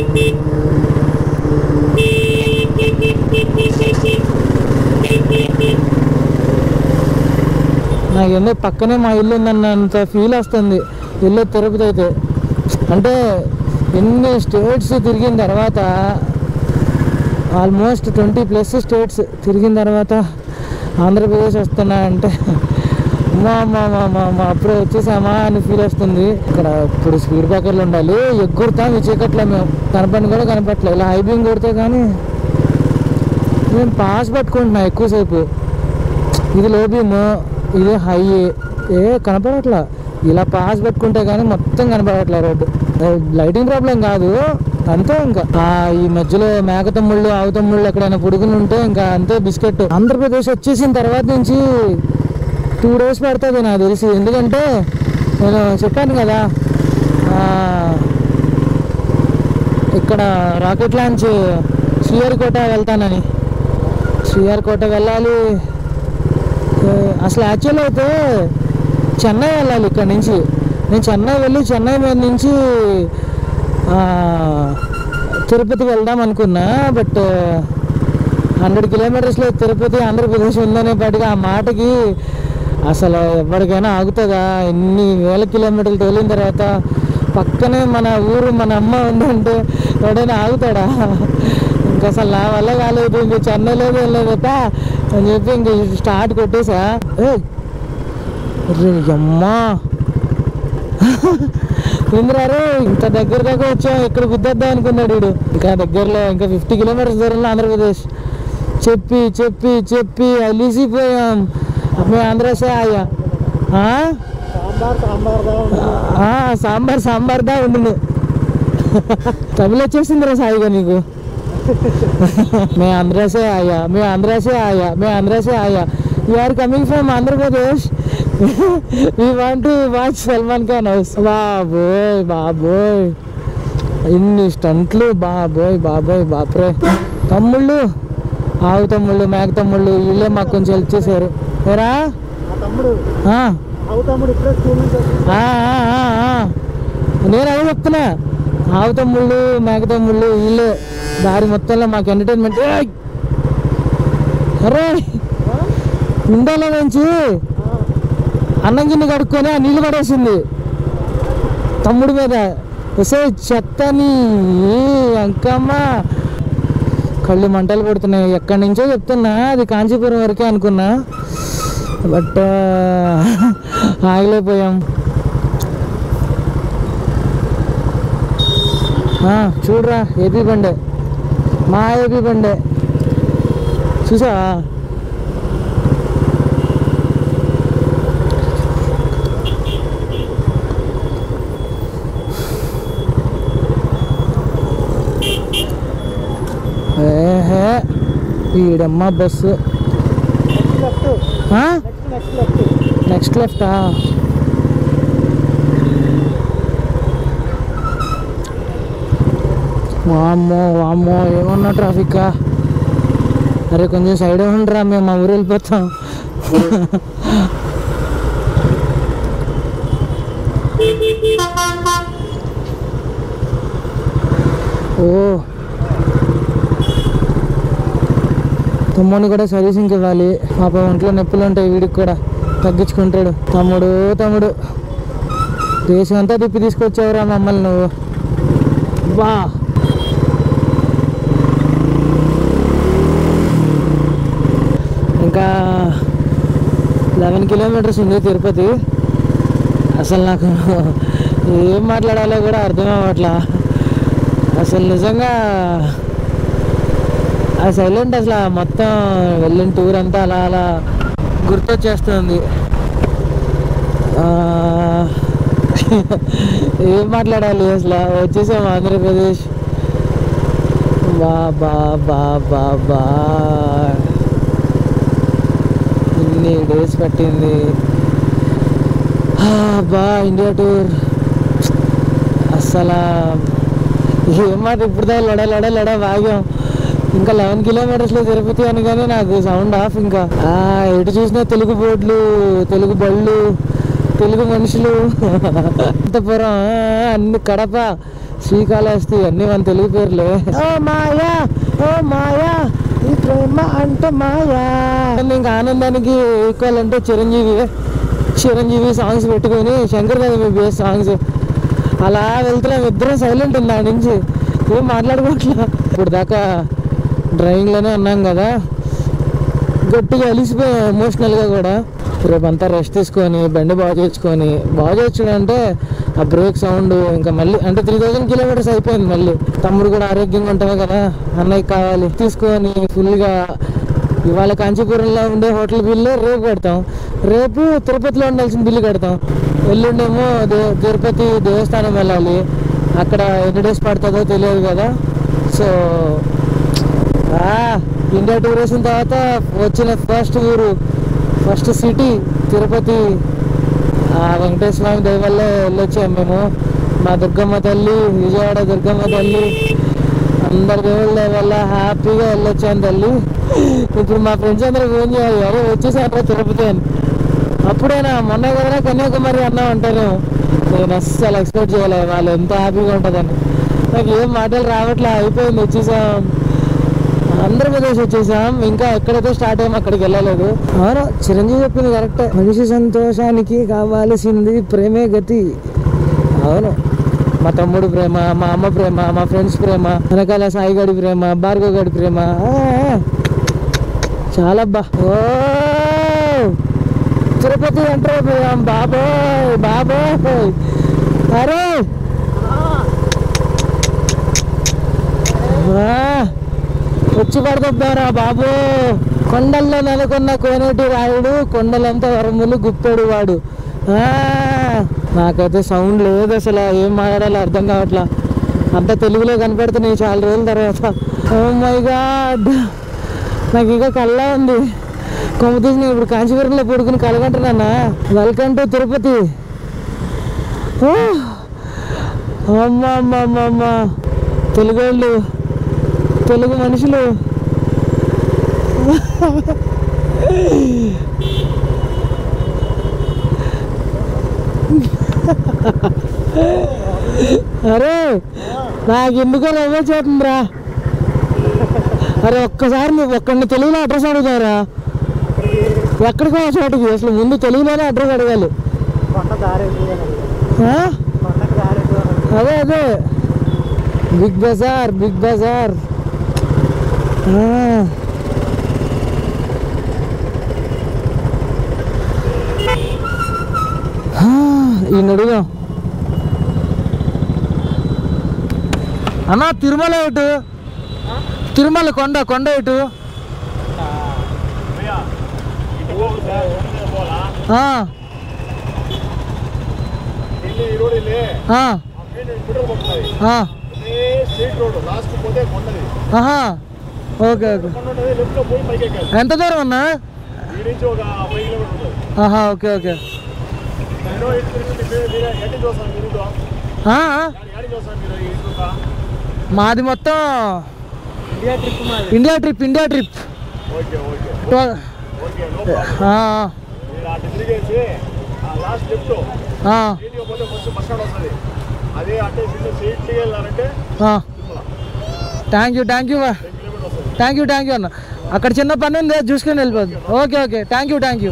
నాకు ఏందో పక్కనే మా ఇల్లు ఉందన్నంత ఫీల్ వస్తుంది ఇల్లు తిరుపతి అయితే అంటే ఎన్ని స్టేట్స్ తిరిగిన తర్వాత ఆల్మోస్ట్ ట్వంటీ ప్లస్ స్టేట్స్ తిరిగిన తర్వాత ఆంధ్రప్రదేశ్ వస్తున్నా అంటే మా మా మా మా మా అప్పుడే వచ్చేసామా అని ఫీల్ వస్తుంది ఇక్కడ ఇప్పుడు స్పీడ్ బ్రేకర్లు ఉండాలి ఎగ్గురుతాం ఈ చీకట్లో మేము కనపడిన కూడా కనపట్లే ఇలా హైబీంగ్ కొడితే కానీ నేను పాస్ పట్టుకుంటున్నా ఎక్కువసేపు ఇది లో బీమ్ ఇది హై ఏ కనపడట్లా ఇలా పాస్ పెట్టుకుంటే కానీ మొత్తం కనపడట్లే రోడ్డు లైటింగ్ ప్రాబ్లం కాదు అంతే ఇంకా ఆ ఈ మధ్యలో మేకతమ్ముళ్ళు ఆవుతమ్ముళ్ళు ఎక్కడైనా పుడుకుని ఉంటే ఇంకా అంతే బిస్కెట్ ఆంధ్రప్రదేశ్ వచ్చేసిన తర్వాత నుంచి టూ డేస్ పడుతుంది నాకు తెలిసి ఎందుకంటే నేను చెప్పాను కదా ఆ, ఇక్కడ రాకెట్ లాంచ్ శ్రీహరికోట వెళ్తానని శ్రీహరికోట వెళ్ళాలి ఏ, అసలు యాక్చువల్ అయితే చెన్నై వెళ్ళాలి ఇక్కడ నుంచి నేను చెన్నై వెళ్ళి చెన్నై మీద నుంచి ఆ, తిరుపతి వెళ్దాం అనుకున్నా బట్ హండ్రెడ్ కిలోమీటర్స్లో తిరుపతి ఆంధ్రప్రదేశ్ ఉందనే పాటిగా ఆ మాటకి అసలు ఎవరికైనా ఆగుతుందా ఎన్ని వేల కిలోమీటర్లు తోలిన తర్వాత పక్కనే మన ఊరు మన అమ్మ ఉందంటే ఎవడైనా ఆగుతాడా ఇంకా అసలు నా వల్ల కాలేదు ఇంక చెన్నైలో వెళ్ళలేదట అని చెప్పి ఇంక స్టార్ట్ కొట్టేసా ఏయ్, అరే అమ్మా ఇంద్రారు ఇంత దగ్గర దాకా వచ్చాం ఇక్కడ గుద్దేద్దాం అనుకున్నాడు వీడు ఇంకా దగ్గరలో ఇంకా ఫిఫ్టీ కిలోమీటర్స్ దూరంలో ఆంధ్రప్రదేశ్ చెప్పి చెప్పి చెప్పి అలిసిపోయాం మేము ఆంధ్ర సే ఆయా ఆ? సాంబార్ సాంబార్ దా ఆ, సాంబార్ సాంబార్ దా ఉండు తమిళ వచ్చేసిందిరా సాయిగా నీకు मैं आंध्रा से आया मैं आंध्रा से आया मैं आंध्रा से आया you are coming from Andhra Pradesh we want to watch Salman Khan house బాబోయ్ బాబోయ్ ఇన్ని స్టంట్లు బాబోయ్ బాబోయ్ బాప్రే తమ్ముళ్ళు ఆవు తమ్ముళ్ళు మేక తమ్ముళ్ళు వీళ్ళే మాకు కొంచెం హెల్ప్ చేశారు ఏరా మా తమ్ముడు ఆ, అవు తమ్ముడు ఇప్పుడే స్కూల్ నుంచి వచ్చి ఆ, ఆ, ఆ, ఆ. నేను అదే చెప్తున్నా ఆవు తమ్ముళ్ళు మేక తమ్ముళ్ళు వీళ్ళే దారి మొత్తంలో మాకు ఎంటర్టైన్మెంట్ అరే ఉండాల నుంచి అన్నం గిన్నె కడుక్కొని ఆ నీళ్ళు పడేసింది తమ్ముడి మీద వస్తే చెత్తని అంకమ్మ కళ్ళు మంటలు పడుతున్నాయి ఎక్కడి నుంచో చెప్తున్నా అది కాంచీపురం వరకే అనుకున్నా బట్ ఆగలేకపోయాం ఆ, చూడరా ఏపీ బండే మా ఏపీ బండే చూసా ఏహే ఈడమ్మ బస్సు నెక్స్ట్ లెఫ్ట్ ఆ? నెక్స్ట్ నెక్స్ట్ లెఫ్ట్ నెక్స్ట్ లెఫ్టా వామ్మో వామ్మో ఏమన్నా ట్రాఫిక్ అరే కొంచెం సైడ్ ఉండరా మేము మా ఊరు వెళ్ళిపోతాం ఓ తమ్ముడిని కూడా సర్వీసింగ్కి ఇవ్వాలి పాప ఒంట్లో నొప్పులు ఉంటాయి వీడికి కూడా తగ్గించుకుంటాడు తమ్ముడు తమ్ముడు దేశం అంతా తిప్పి తీసుకొచ్చావురా మమ్మల్ని నువ్వు బా ఇంకా లెవెన్ కిలోమీటర్స్ ఉంది తిరుపతి అసలు నాకు ఏం మాట్లాడాలో కూడా అర్థం అవ్వట్లా అసలు నిజంగా ఆ సైలెంట్ అసలు ఆ మొత్తం వెళ్ళిన టూర్ అంతా అలా అలా గుర్తొచ్చేస్తుంది ఆ, ఏం మాట్లాడాలి అసలు వచ్చేసాం ఆంధ్రప్రదేశ్ బా బా బా బా బా ఇన్ని డేస్ పట్టింది ఆ, బా ఇండియా టూర్ అసలు ఏం మాట ఇప్పుడు దాకా లడ లడ లడ వాగాం ఇంకా లెవెన్ కిలోమీటర్స్లో తిరుపతి అని కానీ నాకు సౌండ్ ఆఫ్ ఇంకా ఆ, ఎటు చూసినా తెలుగు బోర్డులు తెలుగు బళ్ళు తెలుగు మనుషులు అనంతపురం ఆ, అన్ని కడప శ్రీకాళహస్తి అన్ని మన తెలుగు పేర్లే ఓ మాయా ఓ మాయా ఈ ప్రేమ అంటే మాయా ఇంకా ఆనందానికి ఈక్వల్ అంటే చిరంజీవి చిరంజీవి సాంగ్స్ పెట్టుకొని శంకర్ దాదా బేస్ సాంగ్స్ అలా వెళ్తున్నాం ఇద్దరం సైలెంట్ ఉంది ఆ నుంచి ఏం మాట్లాడుకోవట్లా ఇప్పుడు దాకా డ్రైవింగ్లోనే ఉన్నాం కదా గట్టిగా అలిసిపోయాం ఎమోషనల్గా కూడా రేపంతా రెస్ట్ తీసుకొని బండి బాగు చేసుకొని బాగు చేయించడం అంటే ఆ బ్రేక్ సౌండ్ ఇంకా మళ్ళీ అంటే త్రీ థౌజండ్ కిలోమీటర్స్ అయిపోయింది మళ్ళీ తమ్ముడు కూడా ఆరోగ్యంగా ఉంటుంది కదా అన్నయ్య కావాలి తీసుకొని ఫుల్గా ఇవాళ కాంచీపురంలో ఉండే హోటల్ బిల్లు రేపు కడతాం రేపు తిరుపతిలో ఉండాల్సిన బిల్లు కడతాం ఎల్లుండేమో దే తిరుపతి దేవస్థానం వెళ్ళాలి అక్కడ ఎన్ని డేస్ పడుతుందో తెలియదు కదా సో ఆ, ఇండియా టూర్ వేసిన తర్వాత వచ్చిన ఫస్ట్ ఊరు ఫస్ట్ సిటీ తిరుపతి ఆ వెంకటేశ్వర స్వామి దయ వల్ల వెళ్ళొచ్చాం మేము మా దుర్గమ్మ తల్లి విజయవాడ దుర్గమ్మ తల్లి అందరి దేవుళ్ళ వల్ల హ్యాపీగా వెళ్ళొచ్చాను తల్లి ఇప్పుడు మా ఫ్రెండ్స్ అందరూ ఫోన్ చేయాలి అరే వచ్చేసారా తిరుపతి అని అప్పుడేనా మొన్న కదరా కన్యాకుమారి అన్నా అంటారు నేను అస్సలు ఎక్స్పెక్ట్ చేయలే వాళ్ళు ఎంత హ్యాపీగా ఉంటుందని నాకు ఏం మాటలు రావట్లే అయిపోయింది వచ్చేసాం ఆంధ్రప్రదేశ్ వచ్చేసాం ఇంకా ఎక్కడైతే స్టార్ట్ అయ్యాం అక్కడికి వెళ్ళలేదు అవును చిరంజీవి చెప్పింది కరెక్టే మనిషి సంతోషానికి కావాల్సింది ప్రేమే గతి అవును మా తమ్ముడు ప్రేమ మా అమ్మ ప్రేమ మా ఫ్రెండ్స్ ప్రేమ వెనకాల సాయిగడి ప్రేమ భార్గవ్ గడి ప్రేమ ఆ, ఆ. చాలా బా ఓ తిరుపతి ఎంటర్ అయిపోయాం బాబోయ్ బాబోయ్ అరే వా, వచ్చి పడదబ్బారా బాబు కొండల్లో నెలకొన్న కోనేటి రాయుడు కొండలంతా వరములు గుప్పెడు వాడు ఆ, నాకైతే సౌండ్ లేదు అసలు ఏం మాట్లాడాలో అర్థం కావట్లా అంత తెలుగులో కనపడుతున్నాయి చాలా రోజుల తర్వాత ఓ మై గాడ్ నాకు ఇంకా కళ్ళ ఉంది కొమ్మ తీసి నేను ఇప్పుడు కాంచీపురంలో పడుకుని కలగంటున్నానా వెల్కమ్ టు తిరుపతి ఓ, అమ్మ అమ్మ అమ్మ అమ్మ తెలుగు వాళ్ళు తెలుగు మనుషులు అరే నాకు ఎందుకో నవ్వే చేస్తుందిరా అరే ఒక్కసారి నువ్వు ఒక్కడిని తెలుగులో అడ్రస్ అడుగుతారా ఎక్కడికో ఆ చోటుకి అసలు ముందు తెలుగులోనే అడ్రస్ అడగాలి కొండ దారి ఆ? కొండకు దారి అదే అదే బిగ్ బజార్ బిగ్ బజార్ ఆ. ఆ, ఈయన అడుగుదాం అన్నా తిరుమల ఇటు తిరుమల కొండ కొండ ఇటు ఆ, ಇಲ್ಲಿ ಈರೋಡ್ ಇಲ್ಲಿ ఆ, ಬಿಡ್ರಲ್ ಹೋಗ್ತದೆ ఆ. అదే స్ట్రీట్ రోడ్ లాస్ట్ పోతే కొండది ఆహా ఓకే ఓకే కొండ ఉంటుంది లెఫ్ట్ లో పోయి పైకి ఎక్కాలి ఎంత దూరం అన్నా ఈ నుంచి ఒక ఫైవ్ కిలోమీటర్ ఉంటుంది ఆహా ఓకే ఓకే ఎన్నో ఇటు తిరిగి మీరు మీరు ఎట్టి చూస్తాను మీరు ఇటు? ఆ, ఎడి చూస్తాను మీరు ఈ ఇటు మాది మొత్తం ఇండియా ట్రిప్ మాది India trip India trip okay okay టో- ఓకే నో ప్రాబ్లం ఆ, మీరు అటు తిరిగేసి ఆ లాస్ట్ లెఫ్ట్ ఆ, స్ట్రీట్గా పోతే ఫస్ట్ బస్ స్టాండ్ వస్తుంది అదే అట్టే సిద్ధ స్ట్రీట్కి వెళ్ళాలంటే ఆ. Tirumala thank you thank you ten kilometre వస్తుంది థ్యాంక్ యూ థ్యాంక్ యూ అన్న అక్కడ చిన్న పని ఉంది అది చూసుకొని వెళ్ళిపోద్ది okay okay thank you thank you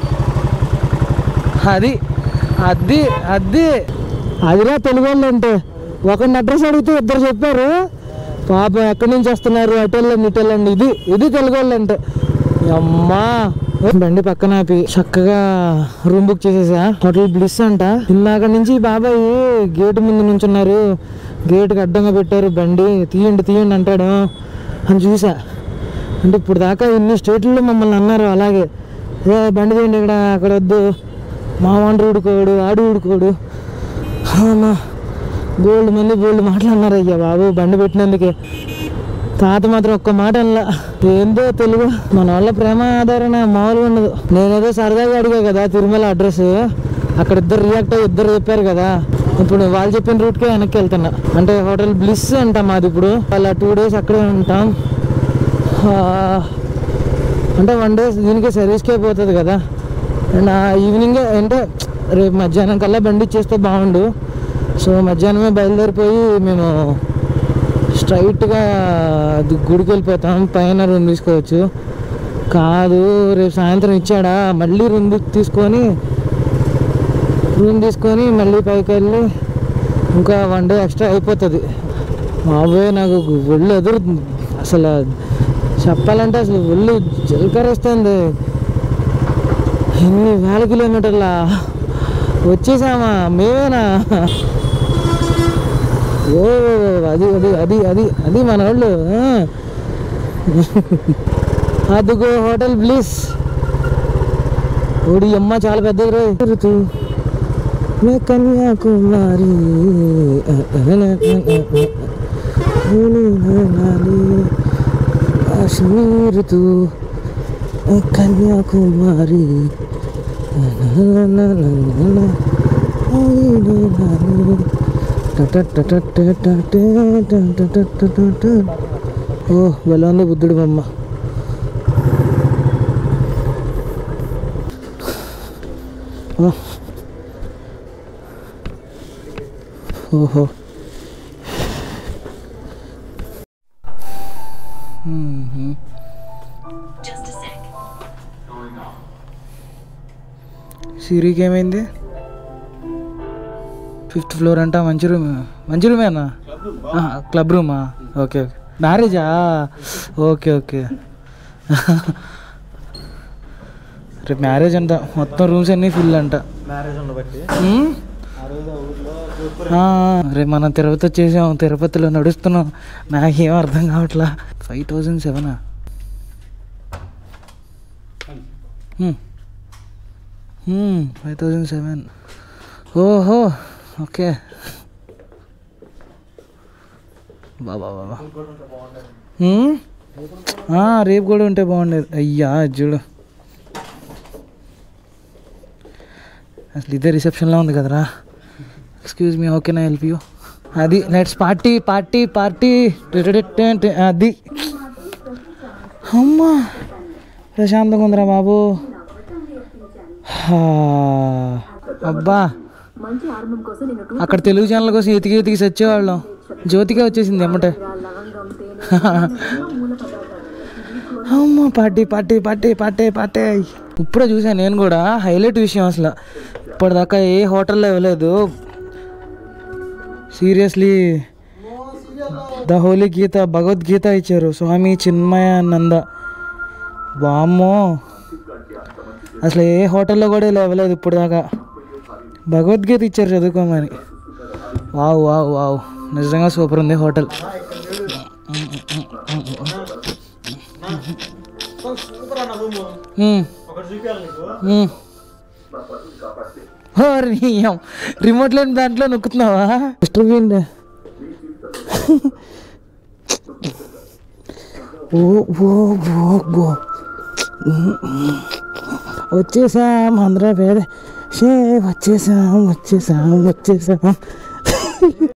అది అది అది అదిరా తెలుగు వాళ్ళు అంటే ఒకరిని అడ్రస్ అడిగితే ఇద్దరు చెప్పారు పాపం ఎక్కడి నుంచి వస్తున్నారు అటు వెళ్ళండి ఇటు వెళ్ళండి ఇది ఇది తెలుగు వాళ్ళు అంటే అమ్మా బండి పక్కన ఆపి చక్కగా రూమ్ బుక్ చేసేసా హోటల్ బ్లిస్ అంట ఇందాక నుంచి బాబాయ్ గేట్ ముందు నుంచున్నారు గేట్కి అడ్డంగా పెట్టారు బండి తీయండి తీయండి అంటాడు అని చూసా అంటే ఇప్పుడు దాకా ఇన్ని స్టేట్లలో మమ్మల్ని అన్నారు అలాగే ఏ బండి తీయండి ఇక్కడ అక్కడ వద్దు మా వాండ్రు ఊడుకోడు ఆడు ఊడుకోడు అమ్మా గోల్డ్ మంది గోల్డ్ మాట్లాడినారు అయ్యా బాబు బండి పెట్టినందుకే తాత మాత్రం ఒక్క మాట అనలా ఏందో తెలుగు మన వాళ్ళ ప్రేమ ఆధారణ మామూలుగా ఉండదు నేనేదో సరదాగా అడిగా కదా తిరుమల అడ్రస్ అక్కడ ఇద్దరు రియాక్ట్ అయ్యి ఇద్దరు చెప్పారు కదా ఇప్పుడు వాళ్ళు చెప్పిన రూట్కే వెనక్కి వెళ్తున్నా అంటే హోటల్ బ్లిస్ అంట మాది ఇప్పుడు అలా టూ డేస్ అక్కడే ఉంటాం ఆ, అంటే వన్ డే దీనికి సర్వీస్కే పోతుంది కదా అండ్ ఆ ఈవినింగే అంటే రేపు మధ్యాహ్నం కల్లా బండి ఇచ్చేస్తే బాగుండు సో మధ్యాహ్నమే బయలుదేరిపోయి మేము స్ట్రైట్గా అది గుడికి వెళ్ళిపోతాం పైన రూమ్ తీసుకోవచ్చు కాదు రేపు సాయంత్రం ఇచ్చాడా మళ్ళీ రూమ్ తీసుకొని రూమ్ తీసుకొని మళ్ళీ పైకి వెళ్ళి ఇంకా వన్ డే ఎక్స్ట్రా అయిపోతుంది మాబోయ్ నాకు ఒళ్ళు ఎదురు అసలు చెప్పాలంటే అసలు ఒళ్ళు జలకరేస్తుంది ఎన్ని వేల కిలోమీటర్ల వచ్చేసామా మేమేనా ఓ అది అది అది అది అది మన వాళ్ళు ఆ. అదిగో హోటల్ బ్లీస్ ఓడి అమ్మ చాలా పెద్దది రే ఋతు మే కన్యాకుమారి కాశ్మీరుతు కన్యాకుమారి ఓ భలే ఉంది బుద్ధుడి బొమ్మ ఓ. ఓహో మ్మ్. సిరికి ఏమైంది ఫిఫ్త్ ఫ్లోర్ అంట మంచి రూమ్ మంచి రూమేనా క్లబ్ రూమా ఓకే ఓకే మ్యారేజా ఓకే ఓకే రేపు మ్యారేజ్ అంట మొత్తం రూమ్స్ అన్నీ ఫుల్ అంట మ్యారేజ్ ఉండబట్టి మ్మ్? ఆ రోజు ఆ ఊర్లో ఆ, రేపు మనం తిరుపతి వచ్చేసాం తిరుపతిలో నడుస్తున్నాం నాకేం అర్థం కావట్లా ఫైవ్ థౌజండ్ సెవెనా ఫైవ్ థౌజండ్ సెవెన్ ఓహో ఓకే బాబా బాబా హ్మ్? ఆ, రేపు కూడా ఉంటే బాగుండేది అయ్యా అది చూడు అసలు ఇదే రిసెప్షన్లో ఉంది కదరా ఎక్స్క్యూజ్ మీ ఓకే నా హెల్ప్ యూ అది లెట్స్ పార్టీ పార్టీ పార్టీ అది అమ్మా ప్రశాంతంగా ఉందిరా బాబు హా, అబ్బా అక్కడ తెలుగు ఛానల్ కోసం ఎతికి ఎతికి సచ్చేవాళ్ళం జ్యోతిగా వచ్చేసింది ఎమ్మటే అమ్మా party party party party party ఇప్పుడే చూసాను నేను కూడా హైలైట్ విషయం అసలు ఇప్పటిదాకా ఏ హోటల్లో ఇవ్వలేదు seriously the holy Gita Bhagavad Gita ఇచ్చారు స్వామి చిన్మయానంద వామ్మో అసలు ఏ హోటల్లో కూడా ఇలా ఇవ్వలేదు ఇప్పుడు దాకా భగవద్గీత ఇచ్చారు చదువుకోమని వావ్ వావ్ వావ్ నిజంగా సూపర్ ఉంది హోటల్ సూపర్ అన్న రూమ్ మ్మ్. ఒకటి చూపించాలి నీకు మ్మ్. ఓరి అయ్యం. రిమోట్ లేని దాంట్లో నొక్కుతున్నావా మిస్టర్ బీన్ ఓ ఓ ఓ గో వచ్చేసాం ఆంధ్రప్రదేశ్ షే వచ్చేసాం వచ్చేసాం వచ్చేసాం